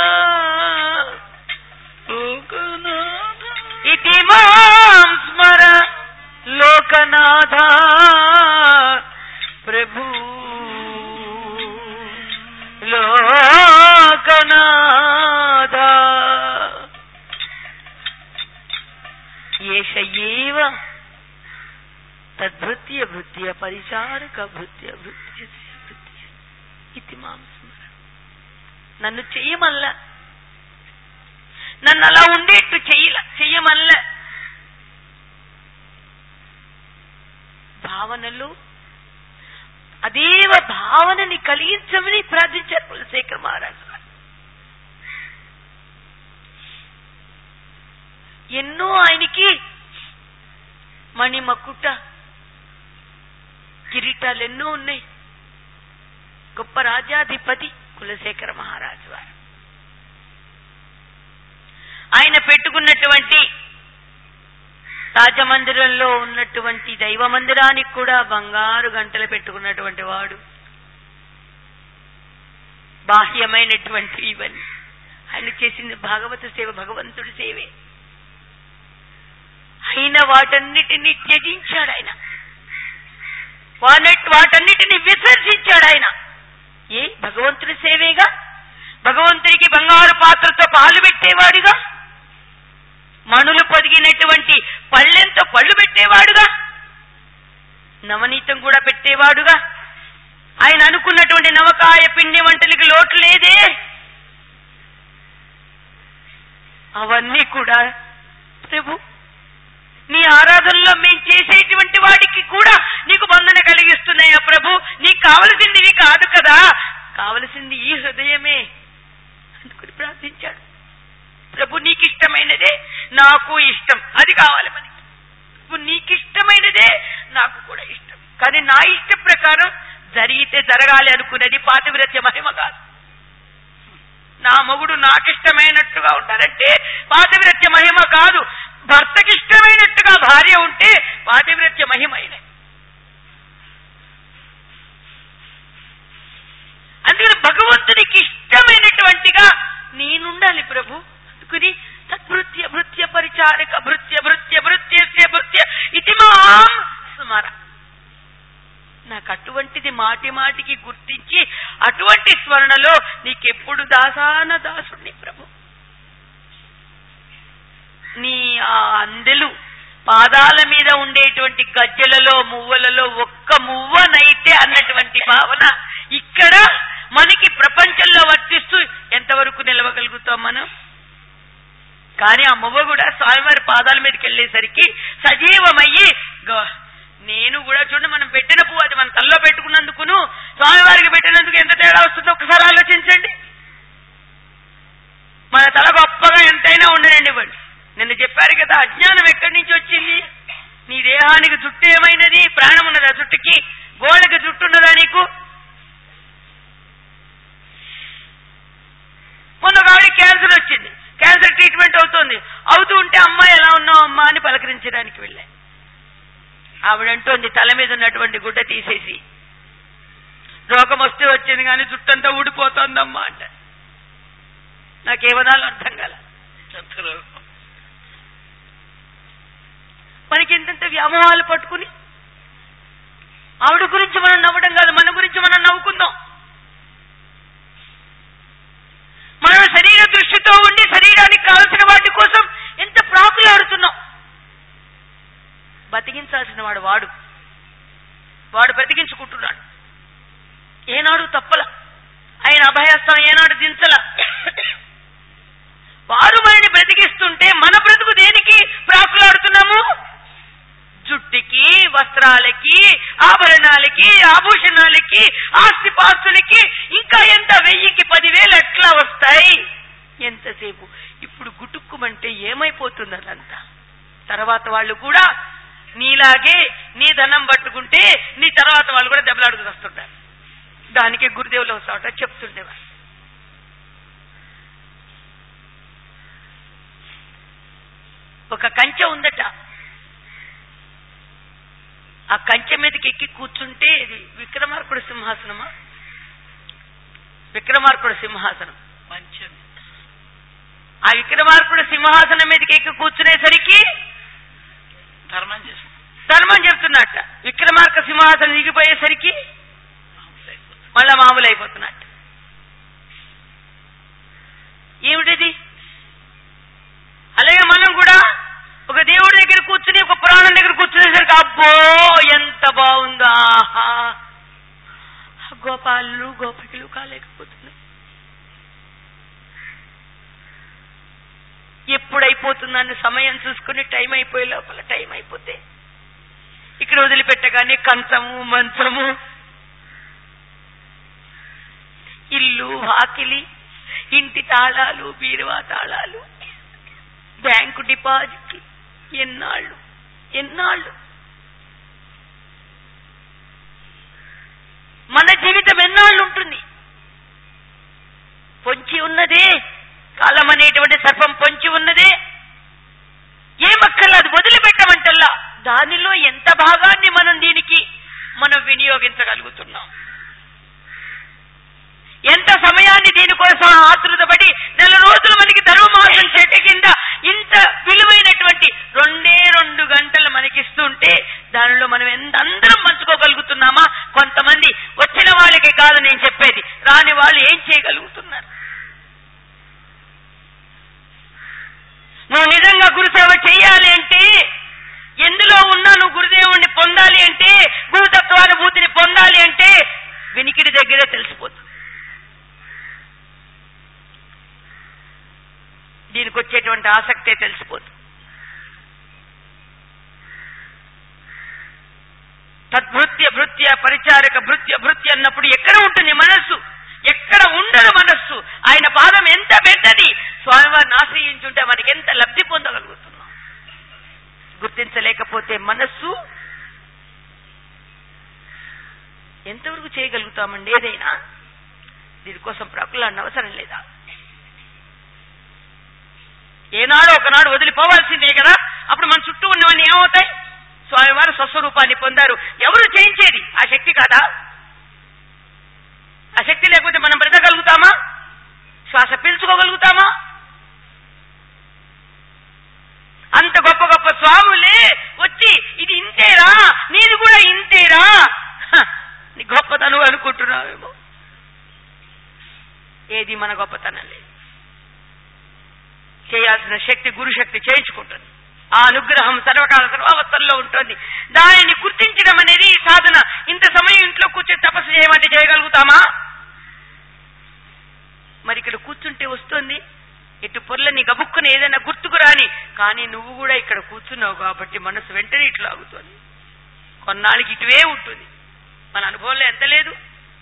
ఇది మాం స్మర లోకనాథ ప్రభు లోకనాథ ఏష ఏవ తద్భృత్య భృత్య పరిచారక భృత్య భృత్య భృత్య ఇది మాం స్మర నన్ను చెయ్యమల్ల నన్ను అలా ఉండేట్టు చెయ్యల చెయ్యమల్ల భావనలు అదేవ భావనని కలిగించమని ప్రార్థించారు కులశేఖర్ మహారాజు గారు ఎన్నో ఆయనకి మణిమకుట కిరీటాలు ఎన్నో ఉన్నాయి గొప్ప రాజాధిపతి కులశేఖర మహారాజు వారు ఆయన పెట్టుకున్నటువంటి రాజమందిరంలో ఉన్నటువంటి దైవ మందిరానికి కూడా బంగారు గంటలు పెట్టుకున్నటువంటి వాడు బాహ్యమైనటువంటి ఇవన్నీ ఆయన చేసింది భాగవత సేవ భగవంతుడి సేవే అయిన వాటన్నిటినీ త్యజించాడు ఆయన వానట్ వాటన్నిటిని విసర్జించాడు ఆయన ఏ భగవంతుడి సేవేగా భగవంతుడికి బంగారు పాత్రతో పాలు పెట్టేవాడుగా మణులు పొదిగినటువంటి పళ్ళెంతో పళ్ళు పెట్టేవాడుగా నవనీతం కూడా పెట్టేవాడుగా ఆయన అనుకున్నటువంటి నవకాయ పిండి వంటలకి లోటు లేదే అవన్నీ కూడా ప్రభు నీ ఆరాధనలో మేము చేసేటువంటి వాడికి కూడా నీకు బంధన కలిగిస్తున్నాయా ప్రభు నీకు కావలసింది ఇవి కాదు కదా కావలసింది ఈ హృదయమే అందుకుని ప్రార్థించాడు ప్రభు నీకు ఇష్టమైనదే నాకు ఇష్టం అది కావాలి మనకి ప్రభు నీకు ఇష్టమైనదే నాకు కూడా ఇష్టం కానీ నా ఇష్ట ప్రకారం జరిగితే జరగాలి అనుకునేది పాతివ్రత్య మహిమ కాదు నా మొగుడు నాకిష్టమైనట్టుగా ఉంటారంటే పాతివ్రత్య మహిమ కాదు భర్తకి ఇష్టమైనట్టుగా భార్య ఉంటే పాతివ్రత్య మహిమైన అందుకని భగవంతునికి ఇష్టమైనటువంటిగా నేనుండాలి ప్రభు అందుకుని తద్భృత్య భృత్య పరిచారక భృత్య భృత్య భృత్యస్య భృత్య ఇది మాం స్మర నాకు అటువంటిది మాటి మాటికి గుర్తించి అటువంటి స్మరణలో నీకెప్పుడు దాసాన దాసుణ్ణి ప్రభు నీ ఆ అందెలు పాదాల మీద ఉండేటువంటి గజ్జెలలో మువ్వలలో ఒక్క మువ్వనైతే అన్నటువంటి భావన ఇక్కడ మనకి ప్రపంచంలో వర్తిస్తూ ఎంతవరకు నిలవగలుగుతాం మనం కానీ ఆ మువ్వ కూడా స్వామివారి పాదాల మీదకి వెళ్ళేసరికి సజీవమయ్యి గ- నేను కూడా చూడండి మనం పెట్టిన పువ్వు అది మన తల్లో పెట్టుకున్నందుకును స్వామివారికి పెట్టినందుకు ఎంత తేడా వస్తుందో ఒకసారి ఆలోచించండి మన తల గొప్పగా ఎంతైనా ఉండనివ్వండి నిన్న చెప్పారు కదా అజ్ఞానం ఎక్కడి నుంచి వచ్చింది నీ దేహానికి జుట్టు ఏమైనది ప్రాణం ఉన్నదా జుట్టుకి గోడకి జుట్టు ఉన్నదా నీకు మొన్న ఒక ఆవిడ క్యాన్సర్ వచ్చింది క్యాన్సర్ ట్రీట్మెంట్ అవుతుంది అవుతూ ఉంటే అమ్మాయి ఎలా ఉన్నావు అమ్మా అని పలకరించడానికి వెళ్ళా ఆవిడంటోంది తల మీద ఉన్నటువంటి గుడ్డ తీసేసి రోగం వస్తే వచ్చింది కానీ జుట్టంతా ఊడిపోతోందమ్మా అంట నాకేమనాలో అర్థం కాల మనకి ఎంతెంత వ్యామోహాలు పట్టుకుని ఆవిడ గురించి మనం నవ్వడం కాదు మన గురించి మనం నవ్వుకుందాం మనం శరీర దృష్టితో ఉండి శరీరానికి కావలసిన వాటి కోసం ఎంత ప్రాకులాడుతున్నాం బతికించాల్సిన వాడు వాడు వాడు బ్రతికించుకుంటున్నాడు ఏనాడు తప్పల ఆయన అభయస్థం ఏనాడు దించల వారు మనని బ్రతికిస్తుంటే మన బ్రతుకు దేనికి ప్రాకులాడుతున్నాము జుట్టుకి వస్త్రాలకి ఆభరణాలకి ఆభూషణాలకి ఆస్తిపాస్తులకి ఇంకా ఎంత వెయ్యికి పదివేలు ఎట్లా వస్తాయి ఎంతసేపు ఇప్పుడు గుటుక్కుమంటే ఏమైపోతుంది అదంతా తర్వాత వాళ్ళు కూడా నీలాగే నీ ధనం పట్టుకుంటే నీ తర్వాత వాళ్ళు కూడా దెబ్బలాడుకు వస్తుంటారు దానికి గురుదేవులు వస్తాట చెప్తుండేవారు ఒక కంచె ఉందట ఆ కంచె మీదకి ఎక్కి కూర్చుంటే ఇది విక్రమార్కుడు సింహాసనమా విక్రమార్కుడు సింహాసనం మంచిది ఆ విక్రమార్కుడు సింహాసనం మీదకి ఎక్కి కూర్చునేసరికి ధర్మం చేస్తాం ధర్మం చెప్తున్నట్ట విక్రమార్క సింహాసనం దిగిపోయేసరికి మళ్ళా మామూలు అయిపోతున్నట్ట ఏమిటిది అలాగే మనం కూడా ఒక దేవుడి దగ్గర కూర్చుని ఒక పురాణం దగ్గర కూర్చునేసరికి అబ్బో ఎంత బాగుందో ఆహా గోపాలు గోపికలు కాలేకపోతున్నాయి ఎప్పుడైపోతుందని సమయం చూసుకుని టైం అయిపోయే లోపల టైం అయిపోతే ఇక్కడ వదిలిపెట్టగానే కంచము మంచము ఇల్లు వాకిలి ఇంటి తాళాలు బీరువా తాళాలు బ్యాంకు డిపాజిట్ ఎన్నాళ్ళు ఎన్నాళ్ళు మన జీవితం ఎన్నాళ్ళు ఉంటుంది పొంచి ఉన్నదే కాలం అనేటువంటి సర్పం పొంచి ఉన్నదే ఏమక్కర్లేదు వదిలిపెట్టమంటల్లా దానిలో ఎంత భాగాన్ని మనం దీనికి మనం వినియోగించగలుగుతున్నాం ఎంత సమయాన్ని దీనికోసం ఆతృతపడి నెల రోజులు మనకి ధర్మమాసం చెట్టు కింద ఇంత విలువైనటువంటి రెండే రెండు గంటలు మనకిస్తుంటే దానిలో మనం ఎంత అందరం పంచుకోగలుగుతున్నామా కొంతమంది వచ్చిన వాళ్ళకి కాదు నేను చెప్పేది రాని వాళ్ళు ఏం చేయగలుగుతున్నారు నువ్వు నిజంగా గురుసేవ చెయ్యాలి అంటే ఎందులో ఉన్నా నువ్వు గురుదేవుణ్ణి పొందాలి అంటే గురుతత్వానుభూతిని పొందాలి అంటే వినికిడి దగ్గరే తెలిసిపోతుంది దీనికి వచ్చేటువంటి ఆసక్తే తెలిసిపోతుంది తద్భృత్య భృత్య పరిచారక భృత్య భృత్య అన్నప్పుడు ఎక్కడ ఉంటుంది మనస్సు ఎక్కడ ఉండదు మనస్సు ఆయన పాదం ఎంత పెద్దది స్వామివారిని ఆశ్రయించుంటే మనకి ఎంత లబ్ధి పొందగలుగుతున్నాం గుర్తించలేకపోతే మనస్సు ఎంతవరకు చేయగలుగుతామండి ఏదైనా దీనికోసం ప్రకులాడిన అవసరం లేదా ఏనాడో ఒకనాడు వదిలిపోవాల్సిందే కదా అప్పుడు మన చుట్టూ ఉన్నవన్నీ ఏమవుతాయి స్వామివారు స్వస్వరూపాన్ని పొందారు ఎవరు చేయించేది ఆ శక్తి కాదా ఆ శక్తి లేకపోతే మనం బ్రతకగలుగుతామా శ్వాస పీల్చుకోగలుగుతామా అంత గొప్ప గొప్ప స్వాములే వచ్చి ఇది ఇంతేరా నీది కూడా ఇంతేరా హ, నీ గొప్పతనం అనుకుంటున్నావేమో ఏది మన గొప్పతనం లేదు చేయాల్సిన శక్తి గురుశక్తి చేయించుకుంటుంది ఆ అనుగ్రహం సర్వకాల సర్వావస్థల్లో ఉంటుంది దానిని గుర్తించడం అనేది ఈ సాధన ఇంత సమయం ఇంట్లో కూర్చొని తపస్సు చేయమంటే చేయగలుగుతామా మరి ఇక్కడ కూర్చుంటే వస్తుంది ఇటు పొర్లని గబుక్కుని ఏదైనా గుర్తుకు రాని కానీ నువ్వు కూడా ఇక్కడ కూర్చున్నావు కాబట్టి మనసు వెంటనే ఇట్లా ఆగుతుంది కొన్నాళ్ళకి ఇటువే ఉంటుంది మన అనుభవంలో ఎంత లేదు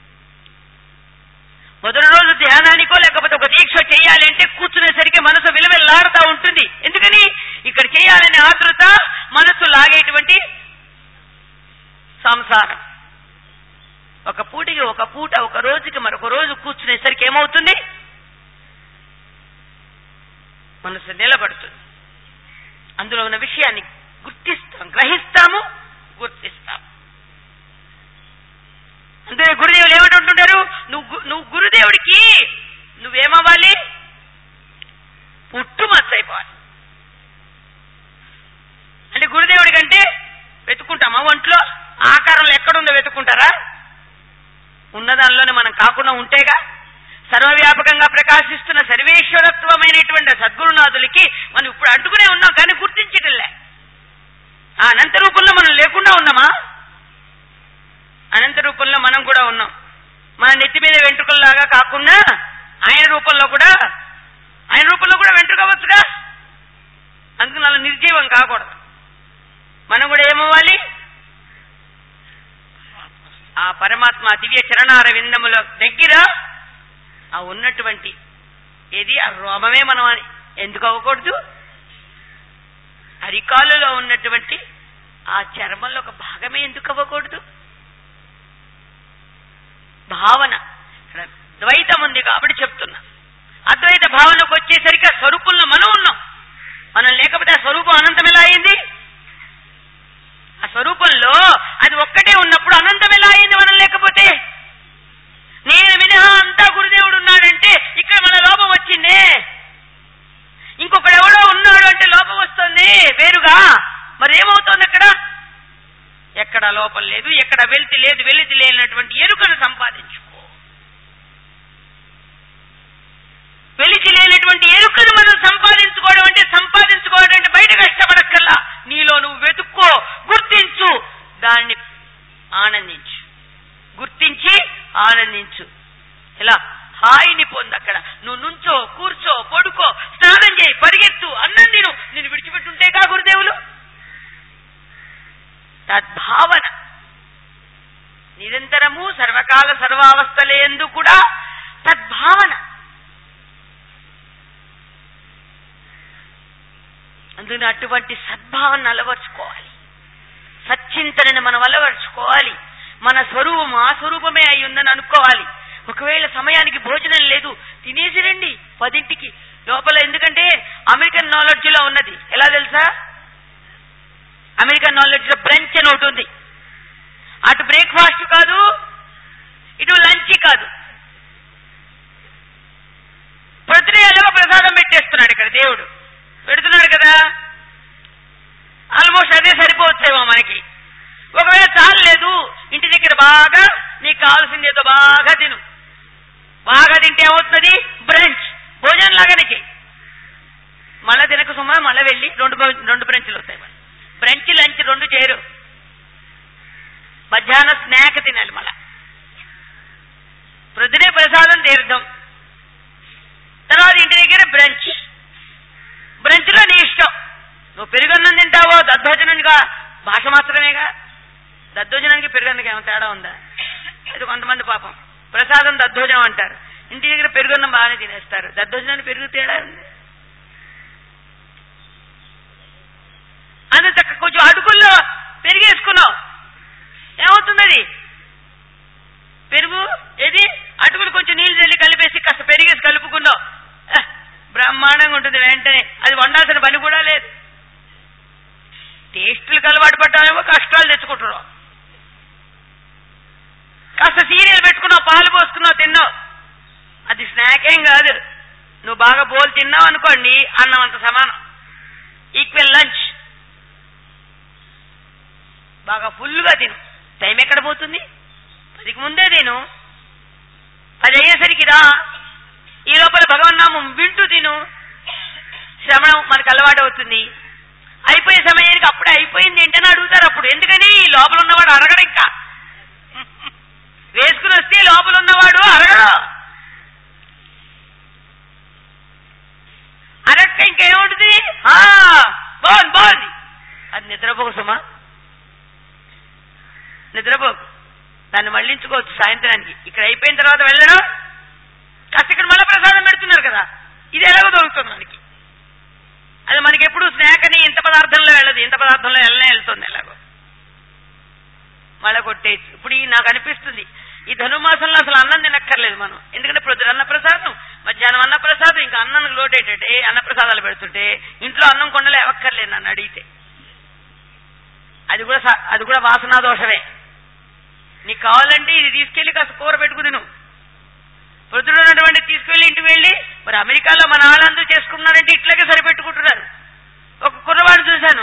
మొదటి రోజు ధ్యానానికో లేకపోతే ఒక దీక్ష చేయాలంటే కూర్చునేసరికి మనసు విలువెల్లాడుతూ ఉంటుంది ఎందుకని ఇక్కడ చేయాలనే ఆతృత మనసు లాగేటువంటి సంసారం ఒక పూటకి ఒక పూట ఒక రోజుకి మరొక రోజు కూర్చునేసరికి ఏమవుతుంది మనసు నిలబడుతుంది అందులో ఉన్న విషయాన్ని గుర్తిస్తాం గ్రహిస్తాము గుర్తిస్తాము అందుకే గురుదేవులు ఏమంటుంటారు నువ్వు గు- నువ్వు గురుదేవుడికి నువ్వేమవ్వాలి పుట్టుమచ్చైపోవాలి అంటే గురుదేవుడి కంటే వెతుకుంటామా ఒంట్లో ఆకారంలో ఎక్కడుందో వెతుకుంటారా ఉన్న దానిలోనే మనం కాకుండా ఉంటేగా సర్వవ్యాపకంగా ప్రకాశిస్తున్న సర్వేశ్వరత్వమైనటువంటి సద్గురునాథులకి మనం ఇప్పుడు అడ్డుకునే ఉన్నాం కానీ గుర్తించటంలే ఆ అనంత రూపంలో మనం లేకుండా ఉన్నామా అనంత రూపంలో మనం కూడా ఉన్నాం మన నెత్తి మీద వెంట్రుకల్లాగా కాకుండా ఆయన రూపంలో కూడా ఆయన రూపంలో కూడా వెంట్రుకవచ్చుగా అందుకు అలా నిర్జీవం కాకూడదు మనం కూడా ఏమవ్వాలి ఆ పరమాత్మ దివ్య చరణార విందముల దగ్గర ఆ ఉన్నటువంటి ఏది ఆ రోమమే మనం అని ఎందుకు అవ్వకూడదు అరికాలులో ఉన్నటువంటి ఆ చర్మంలో ఒక భాగమే ఎందుకు అవ్వకూడదు భావన ఇక్కడ ద్వైతం ఉంది కాబట్టి చెప్తున్నా అద్వైత భావనకు వచ్చేసరికి ఆ స్వరూపంలో మనం ఉన్నాం మనం లేకపోతే ఆ స్వరూపం అనంతం ఎలా అయింది ఆ స్వరూపంలో అది ఒక్కటే ఉన్నప్పుడు అనంతం ఎలా అయింది మనం లేకపోతే నేను మినహా అంతా గురుదేవుడు ఉన్నాడంటే ఇక్కడ మన లోపం వచ్చిందే ఇంకొకడు ఎవడో ఉన్నాడు అంటే లోపం వస్తుంది వేరుగా మరి ఏమవుతోంది అక్కడ ఎక్కడ లోపం లేదు ఎక్కడ వెలితి లేదు వెలితి లేనటువంటి ఎరుకను సంపాదించుకో వెలితి లేనటువంటి ఎరుకను మనం సంపాదించుకోవడం అంటే సంపాదించుకోవడం అంటే బయట కష్టపడక్కల్లా నీలో నువ్వు వెతుక్కో గుర్తించు దాన్ని ఆనందించు గుర్తించి ఆనందించు ఇలా హాయిని పొందు అక్కడ నువ్వు నుంచో కూర్చో పడుకో స్నానం చేయి పరిగెత్తు అన్నం తిను నేను విడిచిపెట్టుంటేగా గురుదేవులు తద్భావన నిరంతరము సర్వకాల సర్వావస్థలేందు కూడా తద్భావన అందుకని అటువంటి సద్భావన అలవర్చుకోవాలి సచ్చింతనని మనం అలవర్చుకోవాలి మన స్వరూపం ఆ స్వరూపమే అయి ఉందని అనుకోవాలి ఒకవేళ సమయానికి భోజనం లేదు తినేసి రండి పదింటికి లోపల ఎందుకంటే అమెరికన్ నాలెడ్జ్ లో ఉన్నది ఎలా తెలుసా అమెరికన్ నాలెడ్జ్ లో బ్రంచ్ అని ఒకటి ఉంది అటు బ్రేక్ఫాస్ట్ కాదు ఇటు లంచ్ కాదు ప్రతినే ఎలాగో ప్రసాదం పెట్టేస్తున్నాడు ఇక్కడ దేవుడు పెడుతున్నాడు కదా ఆల్మోస్ట్ అదే సరిపోవచ్చేమో మనకి ఒకవేళ చాలలేదు ఇంటి దగ్గర బాగా నీకు కావాల్సింది ఏదో బాగా తిను బాగా తింటే ఏమవుతుంది బ్రంచ్ భోజనం లాగానే చెయ్యి మళ్ళా తినక సుమా మళ్ళీ వెళ్ళి రెండు భో- రెండు బ్రంచ్లు వస్తాయి మళ్ళీ బ్రంచ్ లంచ్ రెండు చేయరు మధ్యాహ్నం స్నాక్ తినాలి మళ్ళా ప్రొద్దునే ప్రసాదం తీర్థం తర్వాత ఇంటి దగ్గర బ్రంచ్ బ్రంచ్ లో నీ ఇష్టం నువ్వు పెరుగన్నం తింటావో దద్దోజనంగా భాష మాత్రమేగా దద్దోజనానికి పెరుగన్నకి ఏమైనా తేడా ఉందా అది కొంతమంది పాపం ప్రసాదం దద్దోజనం అంటారు ఇంటి దగ్గర పెరుగన్నం బాగానే తినేస్తారు దద్దోజనానికి పెరుగు తేడా ఉంది అంత చక్క కొంచెం అడుగుల్లో పెరిగేసుకున్నావు ఏమవుతుంది అది పెరుగు ఏది అటుకులు కొంచెం నీళ్లు చల్లి కలిపేసి కాస్త పెరిగేసి కలుపుకున్నావు ఆ, బ్రహ్మాండంగా ఉంటుంది వెంటనే అది వండాల్సిన పని కూడా లేదు టేస్టులకు అలవాటు పడ్డామేమో కష్టాలు తెచ్చుకుంటున్నావు కాస్త సీరియల్ పెట్టుకున్నావు పాలు పోసుకున్నావు తిన్నావు అది స్నాక్ ఏం కాదు నువ్వు బాగా బోల్ తిన్నావు అనుకోండి అన్నం అంత సమానం ఈక్వల్ లంచ్ బాగా ఫుల్గా తిను టైం ఎక్కడ పోతుంది పదికి ముందే తిను పది అయ్యేసరికి రా ఈ లోపల భగవన్నామం వింటూ తిను శ్రవణం మనకు అలవాటు అవుతుంది అయిపోయే సమయానికి అప్పుడే అయిపోయింది ఏంటని అడుగుతారు అప్పుడు ఎందుకని ఈ లోపల ఉన్నవాడు అడగడు ఇంకా వేసుకుని వస్తే లోపల ఉన్నవాడు అడగడు అడక్క ఇంకేముంటుంది ఆ, బాగుంది బాగుంది అది నిద్రపోకు సుమా నిద్రపోకు దాన్ని మళ్ళించుకోవచ్చు సాయంత్రానికి ఇక్కడ అయిపోయిన తర్వాత వెళ్ళడం కాస్త ఇక్కడ మళ్ళీ ప్రసాదం పెడుతున్నారు కదా ఇది ఎలాగో దొరుకుతుంది మనకి అది మనకి ఎప్పుడు స్నాక్ అని ఇంత పదార్థంలో వెళ్ళదు ఇంత పదార్థంలో వెళ్ళనే వెళ్తుంది ఎలాగో మళ్ళీ కొట్టేసి ఇప్పుడు ఈ నాకు అనిపిస్తుంది ఈ ధనుమాసంలో అసలు అన్నం తినక్కర్లేదు మనం ఎందుకంటే ప్రొద్దున అన్న ప్రసాదం మధ్యాహ్నం అన్న ప్రసాదం ఇంకా అన్నం లోటు ఏంటంటే అన్న ప్రసాదాలు పెడుతుంటే ఇంట్లో అన్నం కొండలు ఎవక్కర్లేదు నన్ను అడిగితే అది కూడా స- అది కూడా వాసనా దోషమే నీకు కావాలంటే ఇది తీసుకెళ్లి కాస్త కూర పెట్టుకుని నువ్వు ప్రొద్దున ఉన్నటువంటి తీసుకెళ్లి ఇంటికి వెళ్ళి మరి అమెరికాలో మన వాళ్ళందరూ చేసుకున్నారంటే ఇట్లాగే సరిపెట్టుకుంటున్నారు ఒక కుర్రవాడు చూశాను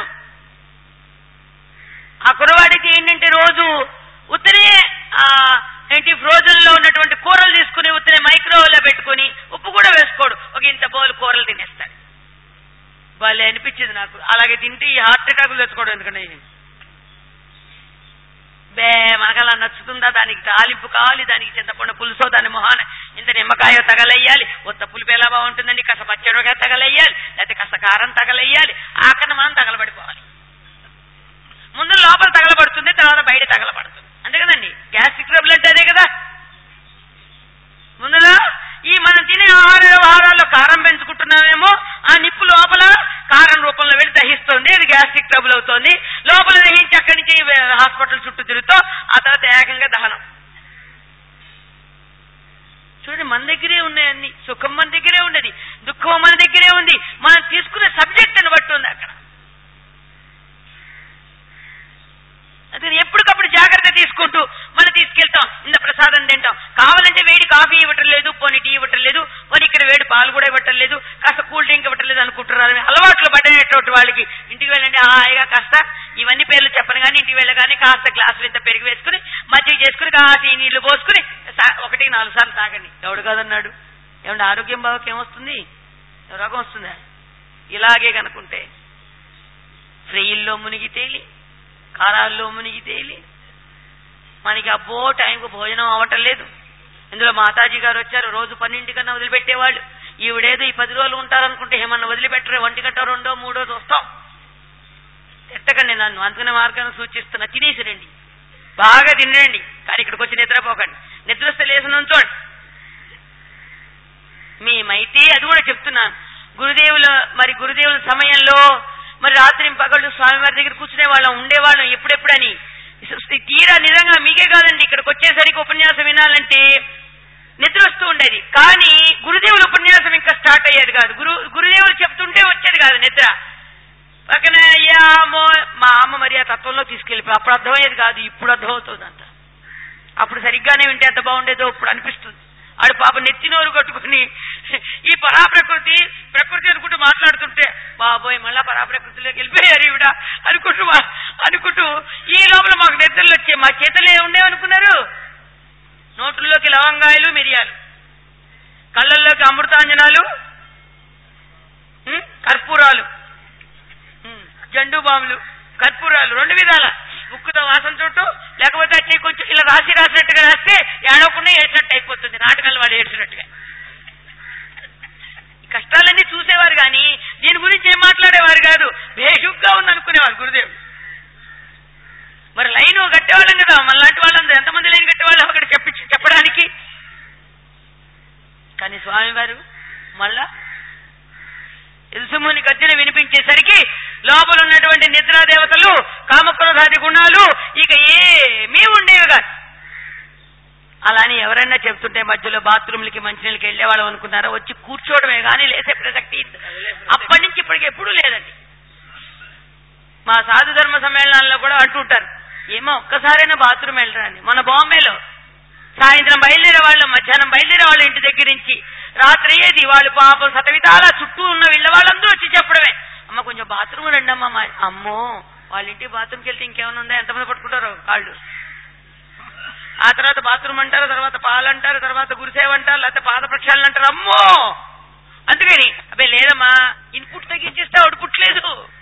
ఆ కుర్రవాడికి ఏంటంటే రోజు ఉత్తరే ఆ ఏంటి ఫ్రోజన్ లో ఉన్నటువంటి కూరలు తీసుకుని ఉత్తరే మైక్రోవేవ్ పెట్టుకుని ఉప్పు కూడా వేసుకోడు ఒక ఇంత బౌల్ కూరలు తినేస్తాడు వాళ్ళు అనిపించింది నాకు అలాగే తింటే ఈ హార్ట్ అటాకులు తెచ్చుకోవడం ఎందుకంటే బే మనకు అలా నచ్చుతుందా దానికి తాలింపు కావాలి దానికి చింతపండు పులుసో దాని మొహాన ఇంత నిమ్మకాయ తగలయ్యాలి ఉత్త పులిపి ఎలా బాగుంటుందండి కాస్త పచ్చడిగా తగలయ్యాలి లేకపోతే కాస్త కారం తగలయ్యాలి ఆకన మనం తగలబడిపోవాలి ముందు లోపల తగలబడుతుంది తర్వాత బయట తగలబడుతుంది అంతే కదండి గ్యాస్ట్రిక్ ట్రబుల్ అంటే అదే కదా ముందులో ఈ మనం తినే ఆహార వ్యవహారాల్లో కారం పెంచుకుంటున్నామేమో ఆ నిప్పు లోపల కారం రూపంలో వెళ్ళి దహిస్తుంది అది గ్యాస్ట్రిక్ ట్రబుల్ అవుతోంది లోపల దహించి అక్కడి నుంచి హాస్పిటల్ చుట్టూ తిరుగుతూ ఆ తర్వాత ఏకంగా దహనం చూడండి మన దగ్గరే ఉన్నాయన్ని సుఖం మన దగ్గరే ఉన్నది దుఃఖం మన దగ్గరే ఉంది మనం తీసుకునే సబ్జెక్ట్ అని బట్టి ఉంది అక్కడ అందుకని ఎప్పటికప్పుడు జాగ్రత్త తీసుకుంటూ మనం తీసుకెళ్తాం ఇంత ప్రసాదం తింటాం కావాలంటే వేడి కాఫీ ఇవ్వటం లేదు పోనీ టీ ఇవ్వటం లేదు పోనీ ఇక్కడ వేడి పాలు కూడా ఇవ్వటం లేదు కాస్త కూల్ డ్రింక్ ఇవ్వటం లేదు అనుకుంటున్నారు అలవాట్లు పడినటువంటి వాళ్ళకి ఇంటికి వెళ్ళండి హాయిగా కాస్త ఇవన్నీ పేర్లు చెప్పను కానీ ఇంటికి వెళ్ళగానే కాస్త గ్లాసులు ఇంత పెరిగి వేసుకుని మజ్జిగ చేసుకుని కాసి నీళ్లు పోసుకుని సా- ఒకటి నాలుగు సార్లు తాగండి ఎవడు కాదన్నాడు ఏమంటే ఆరోగ్యం బావకి ఏమొస్తుంది రోగం వస్తుందా ఇలాగే కనుకుంటే ఫ్రెయిల్లో మునిగి తేలి కారాల్లో మునిగి తేలి మనకి అబ్బో టైంకు భోజనం అవ్వటం లేదు ఇందులో మాతాజీ గారు వచ్చారు రోజు పన్నెండింటికన్నా వదిలిపెట్టేవాళ్ళు ఈవిడేదో ఈ పది రోజులు ఉంటారనుకుంటే ఏమన్నా వదిలిపెట్టరు ఒంటి గంట రెండో మూడో వస్తాం తిట్టకండి నన్ను అందుకనే మార్గాన్ని సూచిస్తున్నా తినేసి రండి బాగా తినండి కానీ ఇక్కడికి వచ్చి నిద్రపోకండి నిద్ర వస్తే లేచి నుంచోండి మేమైతే అది కూడా చెప్తున్నాను గురుదేవుల మరి గురుదేవుల సమయంలో మరి రాత్రి పగళ్ళు స్వామివారి దగ్గర కూర్చునే వాళ్ళం ఉండేవాళ్ళం ఎప్పుడెప్పుడని తీరా నిజంగా మీకే కాదండి ఇక్కడికి వచ్చేసరికి ఉపన్యాసం వినాలంటే నిద్ర వస్తూ ఉండేది కానీ గురుదేవుల ఉపన్యాసం ఇంకా స్టార్ట్ అయ్యేది కాదు గురు గురుదేవులు చెప్తుంటే వచ్చేది కాదు నిద్ర పక్కన అయ్యా అమ్మో మా అమ్మ మరి ఆ తత్వంలో తీసుకెళ్ళిపోయి అప్పుడు అర్థమయ్యేది కాదు ఇప్పుడు అర్థమవుతుంది అంత అప్పుడు సరిగ్గానే వింటే ఎంత బాగుండేదో ఇప్పుడు అనిపిస్తుంది ఆడు పాప నెత్తి నోరు కట్టుకుని ఈ పరాప్రకృతి ప్రకృతి అనుకుంటూ మాట్లాడుతుంటే బాబోయ్ మళ్ళా పరాప్రకృతిలోకి వెళ్ళిపోయారు ఈవిడ అనుకుంటూ మా- అనుకుంటూ ఈ లోపల మాకు నిద్రలు వచ్చాయి మా చేతులు ఏముండే అనుకున్నారు నోట్లలోకి లవంగాయలు మిరియాలు కళ్ళల్లోకి అమృతాంజనాలు ఉం, కర్పూరాలు ఉం, జండు బాంబులు కర్పూరాలు రెండు విధాల ముక్కుతో వాసన చూడటం లేకపోతే వచ్చి కొంచెం ఇలా రాసి రాసినట్టుగా రాస్తే ఏడవకుండా ఏడ్చినట్టు అయిపోతుంది నాటకాలు వాడు ఏడ్చినట్టుగా ఈ కష్టాలన్నీ చూసేవారు కానీ దీని గురించి ఏం మాట్లాడేవారు కాదు బేషుగ్గా ఉంది అనుకునేవారు గురుదేవుడు మరి లైన్ కట్టేవాళ్ళం కదా మనలాంటి వాళ్ళందరూ ఎంతమంది లైన్ కట్టేవాళ్ళు అక్కడ చెప్పి చెప్పడానికి కానీ స్వామివారు మళ్ళా ఇల్సుముని గర్జన వినిపించేసరికి లోపల ఉన్నటువంటి నిద్రా దేవతలు కామక్రోధాది గుణాలు ఇక ఏమీ ఉండేవి కాదు అలాని ఎవరైనా చెప్తుంటే మధ్యలో బాత్రూమ్లకి మంచినీళ్ళకి వెళ్ళేవాళ్ళం అనుకున్నారో వచ్చి కూర్చోవడమే కానీ లేసే ప్రసక్తి అప్పటి నుంచి ఇప్పటికి ఎప్పుడూ లేదండి మా సాధు ధర్మ సమ్మేళనాల్లో కూడా అంటుంటారు ఏమో ఒక్కసారైనా బాత్రూమ్ వెళ్ళరండి మన బాంబేలో సాయంత్రం బయలుదేరే వాళ్ళు మధ్యాహ్నం బయలుదేరే వాళ్ళ ఇంటి దగ్గర నుంచి రాత్రి అయ్యేది వాళ్ళు పాపం సతవితాల చుట్టూ ఉన్న వీళ్ళ వాళ్ళందరూ వచ్చి చెప్పడమే అమ్మ కొంచెం బాత్రూమ్ రండి అమ్మ మా- అమ్మో వాళ్ళ ఇంటికి బాత్రూమ్కి వెళ్తే ఇంకేమైనా ఉందా ఎంతమంది పట్టుకుంటారో కాళ్ళు ఆ తర్వాత బాత్రూమ్ అంటారు తర్వాత పాలు అంటారు తర్వాత గురిసేవ అంటారు లేకపోతే పాద ప్రక్షాళన అంటారు అమ్మో అందుకని అబ్బే లేదమ్మా ఇన్పుట్ తగ్గించేస్తే అవుట్పుట్ లేదు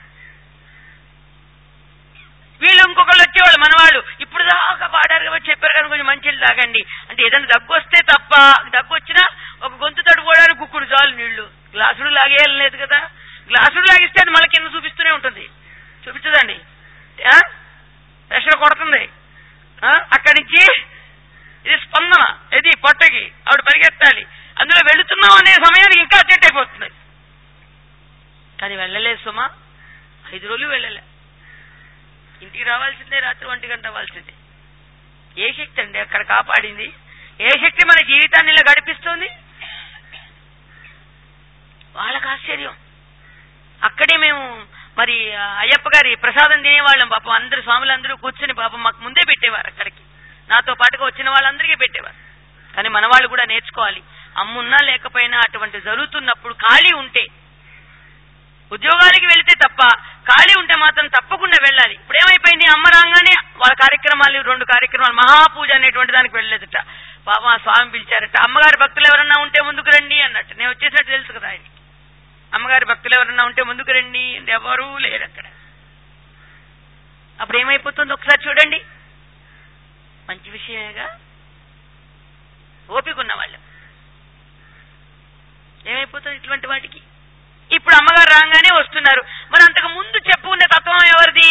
వీళ్ళు ఇంకొకళ్ళు వచ్చేవాళ్ళు మనవాళ్ళు ఇప్పుడు దాకా పాడారు కాబట్టి చెప్పారు కానీ కొంచెం మంచిలు తాగండి అంటే ఏదైనా దగ్గు వస్తే తప్ప దగ్గు వచ్చినా ఒక గొంతు తడుకోవడానికి కుక్కుడు చాలు నీళ్లు గ్లాసుడు లాగేయాలి లేదు కదా గ్లాసుడు లాగిస్తే అది మళ్ళీ కింద చూపిస్తూనే ఉంటుంది చూపించదండి ఆ? ప్రెషర్ కొడుతుంది ఆ? అక్కడి నుంచి ఇది స్పందన ఇది పొట్టకి ఆవిడ పరిగెత్తాలి అందులో వెళుతున్నాం అనే సమయానికి ఇంకా అర్జెంట్ అయిపోతుంది కానీ వెళ్ళలేదు సుమా ఐదు రోజులు వెళ్ళలే ఇంటికి రావాల్సిందే రాత్రి ఒంటి గంట అవ్వాల్సిందే ఏ శక్తి అండి అక్కడ కాపాడింది ఏ శక్తి మన జీవితాన్ని ఇలా గడిపిస్తుంది వాళ్ళకి ఆశ్చర్యం అక్కడే మేము మరి ఆ, అయ్యప్ప గారి ప్రసాదం తినేవాళ్ళం పాపం అందరు స్వాములందరూ కూర్చుని పాపం మాకు ముందే పెట్టేవారు అక్కడికి నాతో పాటుగా వచ్చిన వాళ్ళందరికీ పెట్టేవారు కానీ మన వాళ్ళు కూడా నేర్చుకోవాలి అమ్మున్నా లేకపోయినా అటువంటి జరుగుతున్నప్పుడు ఖాళీ ఉంటే ఉద్యోగాలకి వెళితే తప్ప ఖాళీ ఉంటే మాత్రం తప్పకుండా వెళ్ళాలి ఇప్పుడు ఏమైపోయింది అమ్మ రాగానే వాళ్ళ కార్యక్రమాలు రెండు కార్యక్రమాలు మహాపూజ అనేటువంటి దానికి వెళ్ళలేదట పాపం ఆ స్వామి పిలిచారట అమ్మగారి భక్తులు ఎవరన్నా ఉంటే ముందుకు రండి అన్నట్టు నేను వచ్చేసరికి తెలుసు కదా ఆయన అమ్మగారి భక్తులు ఎవరన్నా ఉంటే ముందుకు రండి ఎవరూ లేరు అక్కడ అప్పుడు ఏమైపోతుంది ఒకసారి చూడండి మంచి విషయమేగా ఓపిక ఉన్న వాళ్ళు ఏమైపోతుంది ఇటువంటి వాటికి ఇప్పుడు అమ్మగారు రాగానే వస్తున్నారు మరి అంతకు ముందు చెప్పుకునే తత్వం ఎవరిది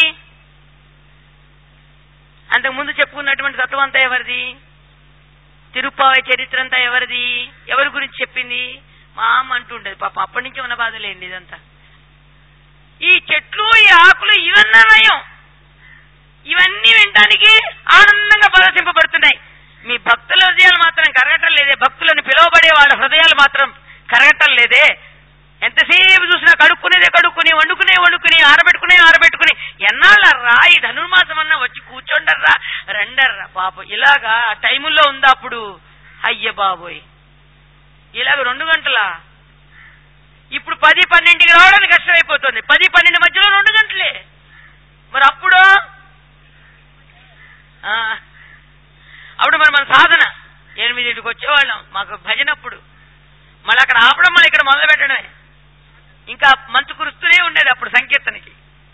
అంతకు ముందు చెప్పుకున్నటువంటి తత్వం అంతా ఎవరిది తిరుప్పావై చరిత్ర అంతా ఎవరిది ఎవరి గురించి చెప్పింది మా అమ్మ అంటుండేది పాపం అప్పటి నుంచి ఉన్న బాధలేండి ఇదంతా ఈ చెట్లు ఈ ఆకులు ఇవన్నీ నయం ఇవన్నీ వినటానికి ఆనందంగా ప్రదర్శింపబడుతున్నాయి మీ భక్తుల హృదయాలు మాత్రం కరగటం లేదే భక్తులను పిలువబడే వాళ్ళ హృదయాలు మాత్రం కరగటం లేదే ఎంతసేపు చూసినా కడుక్కునేదే కడుక్కుని వండుకునే వండుకుని ఆరబెట్టుకునే ఆరబెట్టుకుని ఎన్నాళ్ళర్రా ఈ ధనుర్మాసం అన్నా వచ్చి కూర్చోండర్రా రండర్రా పాపం ఇలాగా ఆ టైముల్లో ఉందా అప్పుడు అయ్య బాబోయ్ ఇలాగ రెండు గంటలా ఇప్పుడు పది పన్నెండుకి రావడానికి కష్టమైపోతుంది పది పన్నెండు మధ్యలో రెండు గంటలే మరి అప్పుడు ఆ, అప్పుడు మరి మన సాధన ఎనిమిదింటికి వచ్చేవాళ్ళం మాకు భజన అప్పుడు మళ్ళీ అక్కడ ఆపడం మళ్ళీ ఇక్కడ మొదలు పెట్టడమే ఇంకా మంచు కురుస్తూనే ఉండేది అప్పుడు సంకీర్తనకి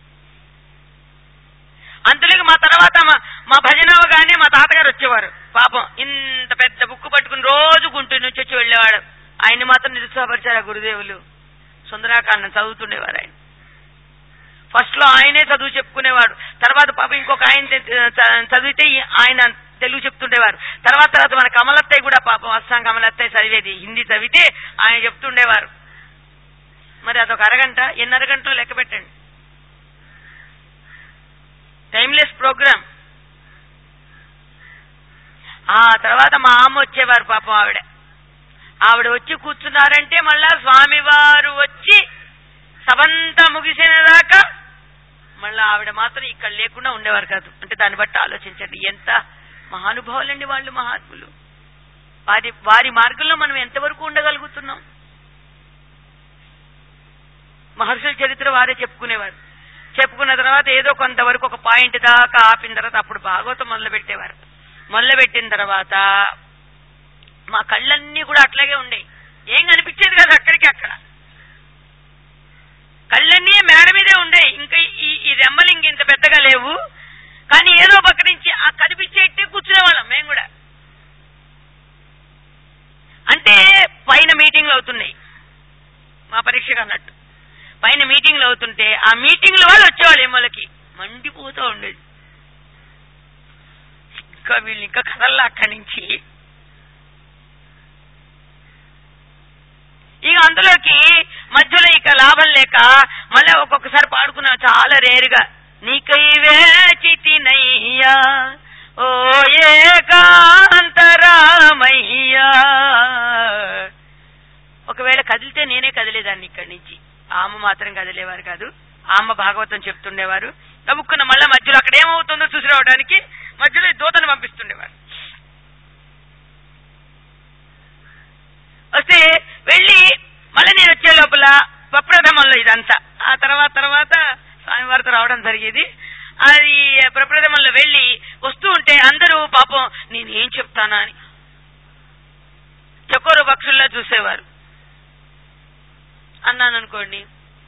అంతలోకి మా తర్వాత మా- మా భజన అవగానే మా తాతగారు వచ్చేవారు పాపం ఇంత పెద్ద బుక్ పట్టుకుని రోజు గుంటూరు నుంచి వచ్చి వెళ్ళేవాడు ఆయన్ని మాత్రం నిరుత్సాహపరిచారు ఆ గురుదేవులు సుందరాకాండం చదువుతుండేవారు ఆయన ఫస్ట్ లో ఆయనే చదువు చెప్పుకునేవాడు తర్వాత పాపం ఇంకొక ఆయన చ- చ- చదివితే ఈ- ఆయన తెలుగు చెప్తుండేవారు తర్వాత తర్వాత మన కమలత్తయ్య కూడా పాపం అస్సాం కమలత్తయ్య చదివేది హిందీ చదివితే ఆయన చెప్తుండేవారు మరి అదొక అరగంట ఎన్ని అరగంటలో లెక్క పెట్టండి టైమ్లెస్ ప్రోగ్రామ్ ఆ తర్వాత మా అమ్మ వచ్చేవారు పాపం ఆవిడ ఆవిడ వచ్చి కూర్చున్నారంటే మళ్ళా స్వామివారు వచ్చి సభంతా ముగిసిన దాకా మళ్ళా ఆవిడ మాత్రం ఇక్కడ లేకుండా ఉండేవారు కాదు అంటే దాన్ని బట్టి ఆలోచించండి ఎంత మహానుభావులండి వాళ్ళు మహాత్ములు వారి వారి మార్గంలో మనం ఎంతవరకు ఉండగలుగుతున్నాం మహర్షుల చరిత్ర వారే చెప్పుకునేవారు చెప్పుకున్న తర్వాత ఏదో కొంతవరకు ఒక పాయింట్ దాకా ఆపిన తర్వాత అప్పుడు భాగవతం మొదలు పెట్టేవారు మొదలు పెట్టిన తర్వాత మా కళ్ళన్నీ కూడా అట్లాగే ఉండేవి ఏం కనిపించేది కాదు అక్కడికి అక్కడ కళ్ళన్నీ మేడ మీదే ఉండే ఇంకా ఈ ఈ రెమ్మలు ఇంక ఇంత పెద్దగా లేవు కానీ ఏదో పక్క నుంచి ఆ కనిపించేట్టే కూర్చునే వాళ్ళం మేము కూడా అంటే పైన మీటింగ్లు అవుతున్నాయి మా పరీక్షకు అన్నట్టు పైన మీటింగ్లు అవుతుంటే ఆ మీటింగ్ల వాళ్ళు వచ్చేవాళ్ళు ఏమోలకి మండిపోతూ ఉండేది ఇంకా వీళ్ళు ఇంకా కదల్లా అక్కడి నుంచి ఇక అందులోకి మధ్యలో ఇక లాభం లేక మళ్ళీ ఒక్కొక్కసారి పాడుకున్నాం చాలా రేరుగా నీకై వేచితినయ్యా ఓ ఏకాంతరామయ్యా ఒకవేళ కదిలితే నేనే కదిలేదాన్ని ఇక్కడి నుంచి ఆమె మాత్రం కదిలేవారు కాదు ఆమె భాగవతం చెప్తుండేవారు నవ్వుకున్న మళ్ళా మధ్యలో అక్కడ ఏమవుతుందో చూసి రావడానికి మధ్యలో ఈ దూతను పంపిస్తుండేవారు వస్తే వెళ్ళి మళ్ళీ నేను వచ్చే లోపల ప్రప్రథమంలో ఇదంతా ఆ తర్వాత తర్వాత స్వామివారితో రావడం జరిగేది అది ప్రప్రథమంలో వెళ్ళి వస్తూ ఉంటే అందరూ పాపం నేను ఏం చెప్తానా అని చకోరు పక్షుల్లా చూసేవారు అన్నాను అనుకోండి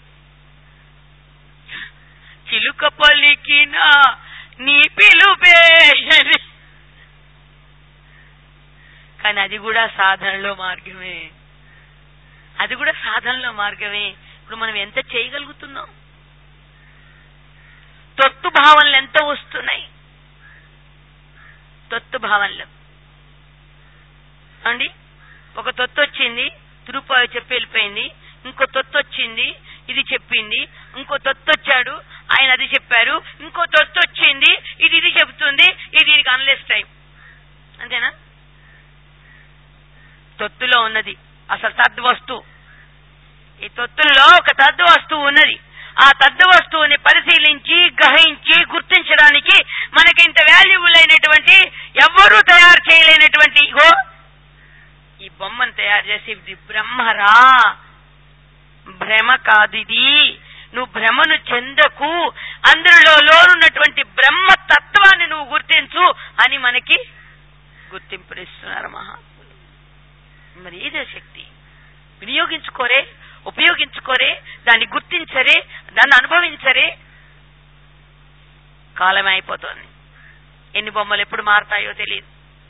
చిలుక పలికిన నీ పిలుపే అని. కానీ అది కూడా సాధనలో మార్గమే అది కూడా సాధనలో మార్గమే ఇప్పుడు మనం ఎంత చేయగలుగుతున్నాం తొత్తు భావనలు ఎంత వస్తున్నాయి తొత్తు భావనలు అండి ఒక తొత్తు వచ్చింది తిరుపాయి చెప్పి వెళ్ళిపోయింది ఇంకో తొత్తు వచ్చింది ఇది చెప్పింది ఇంకో తొత్తు వచ్చాడు ఆయన అది చెప్పారు ఇంకో తొత్తు వచ్చింది ఇది ఇది చెప్తుంది ఇది ఇది అన్లెస్ టైం అంతేనా తొత్తులో ఉన్నది అసలు తద్వస్తువు ఈ తొత్తుల్లో ఒక తద్దు వస్తువు ఉన్నది ఆ తద్దు వస్తువుని పరిశీలించి గ్రహించి గుర్తించడానికి మనకి ఇంత వాల్యుబుల్ అయినటువంటి ఎవ్వరూ తయారు చేయలేనటువంటి ఇగో ఈ బొమ్మను తయారు చేసి ఇది బ్రహ్మరా భ్రమ కాదు ఇది నువ్వు భ్రమను చెందకు అందులో లోనున్నటువంటి బ్రహ్మ తత్వాన్ని నువ్వు గుర్తించు అని మనకి గుర్తింపునిస్తున్నారు మహాత్ములు మరి ఏదో శక్తి వినియోగించుకోరే ఉపయోగించుకోరే దాన్ని గుర్తించరే దాన్ని అనుభవించరే కాలం అయిపోతుంది ఎన్ని బొమ్మలు ఎప్పుడు మారతాయో తెలియదు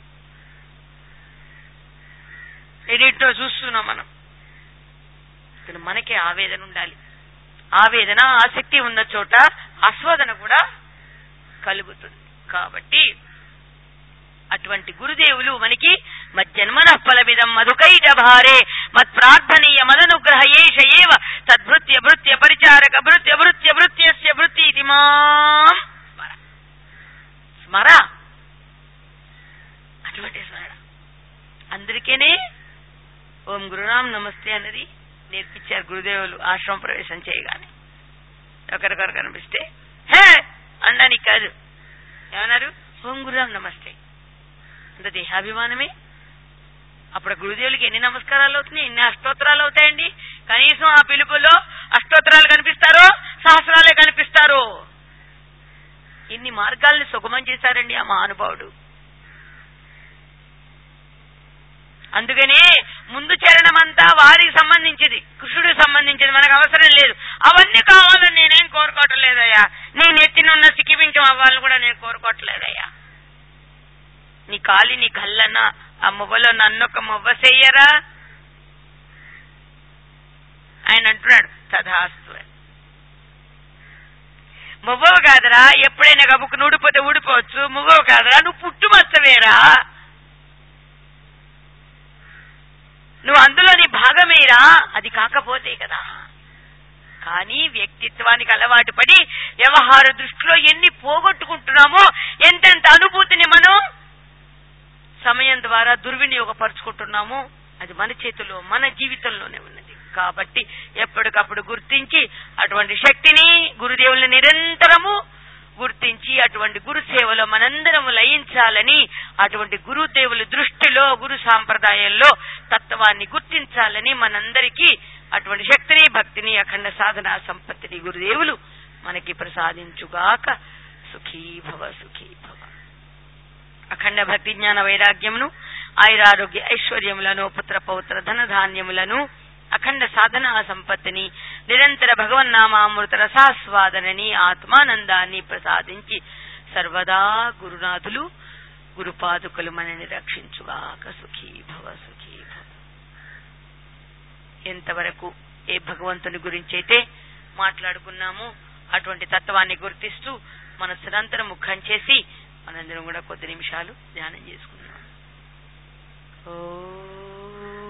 ఎడిట్లో చూస్తున్నాం మనం కానీ మనకే ఆవేదన ఉండాలి ఆవేదన ఆసక్తి ఉన్న చోట ఆస్వాదన కూడా కలుగుతుంది కాబట్టి అటువంటి గురుదేవులు మనకి మజ్జన్మన ఫలమిదం మధుకైట భారే మత్ ప్రార్థనీయ మదనుగ్రహ ఏష ఏవ తద్భృత్య భృత్య పరిచారక భృత్య భృత్య భృత్యస్య భృత్తి ఇది మాం స్మర స్మర అటువంటి స్మరణ అందరికేనే ఓం గురునాం నమస్తే అన్నది నేర్పించారు గురుదేవులు ఆశ్రమ ప్రవేశం చేయగానే ఒకరికొరు కనిపిస్తే హే అనడానికి కాదు ఏమన్నారు ఓం గురురాం నమస్తే అంత దేహాభిమానమే అప్పుడు గురుదేవులకి ఎన్ని నమస్కారాలు అవుతున్నాయి ఎన్ని అష్టోత్తరాలు అవుతాయండి కనీసం ఆ పిలుపులో అష్టోత్తరాలు కనిపిస్తారో సహస్రాలే కనిపిస్తారో ఇన్ని మార్గాల్ని సుగమం చేశారండి ఆ మహానుభావుడు అందుకని ముందు చరణం అంతా వారికి సంబంధించింది కృష్ణుడికి సంబంధించింది మనకు అవసరం లేదు అవన్నీ కావాలని నేనేం కోరుకోవటం లేదయ్యా నేను ఎత్తినున్న సిక్కిపించం అవ్వాలని కూడా నేను కోరుకోవట్లేదయ్యా నీ కాలి నీ కళ్ళన్న ఆ మువ్వలో నన్నొక మువ్వ చెయ్యరా ఆయన అంటున్నాడు తథాస్తు అని. మువ్వవు కాదరా ఎప్పుడైనా గబుకు ఊడిపోతే ఊడిపోవచ్చు మువ్వవు కాదరా నువ్వు పుట్టుమచ్చవేరా నువ్వు అందులో నీ భాగమేరా అది కాకపోతే కదా కానీ వ్యక్తిత్వానికి అలవాటు పడి వ్యవహార దృష్టిలో ఎన్ని పోగొట్టుకుంటున్నామో ఎంతెంత అనుభూతిని మనం సమయం ద్వారా దుర్వినియోగపరుచుకుంటున్నాము అది మన చేతిలో మన జీవితంలోనే ఉన్నది కాబట్టి ఎప్పటికప్పుడు గుర్తించి అటువంటి శక్తిని గురుదేవుల్ని నిరంతరము గుర్తించి అటువంటి గురు సేవలో మనందరము లయించాలని అటువంటి గురుదేవుల దృష్టిలో గురు సాంప్రదాయంలో తత్వాన్ని గుర్తించాలని మనందరికీ అటువంటి శక్తిని భక్తిని అఖండ సాధనా సంపత్తిని గురుదేవులు మనకి ప్రసాదించుగాక సుఖీ భవ సుఖీ భవ అఖండ భక్తి జ్ఞాన వైరాగ్యమును ఆయురారోగ్య ఐశ్వర్యములను పుత్ర పౌత్ర ధనధాన్యములను అఖండ సాధనా సంపత్తిని నిరంతర భగవన్నామామృత రసాస్వాదనని ఆత్మానందాన్ని ప్రసాదించి సర్వదా గురునాథులు గురుపాదుకలు మనని రక్షించుగాక సుఖీ భవ సుఖీ భవ ఎంతవరకు ఏ భగవంతుని గురించి అయితే మాట్లాడుకున్నామో అటువంటి తత్వాన్ని గుర్తిస్తూ మనస్సునంతరం ముఖం చేసి మనందరం కూడా కొద్ది నిమిషాలు ధ్యానం చేసుకున్నాం ఓ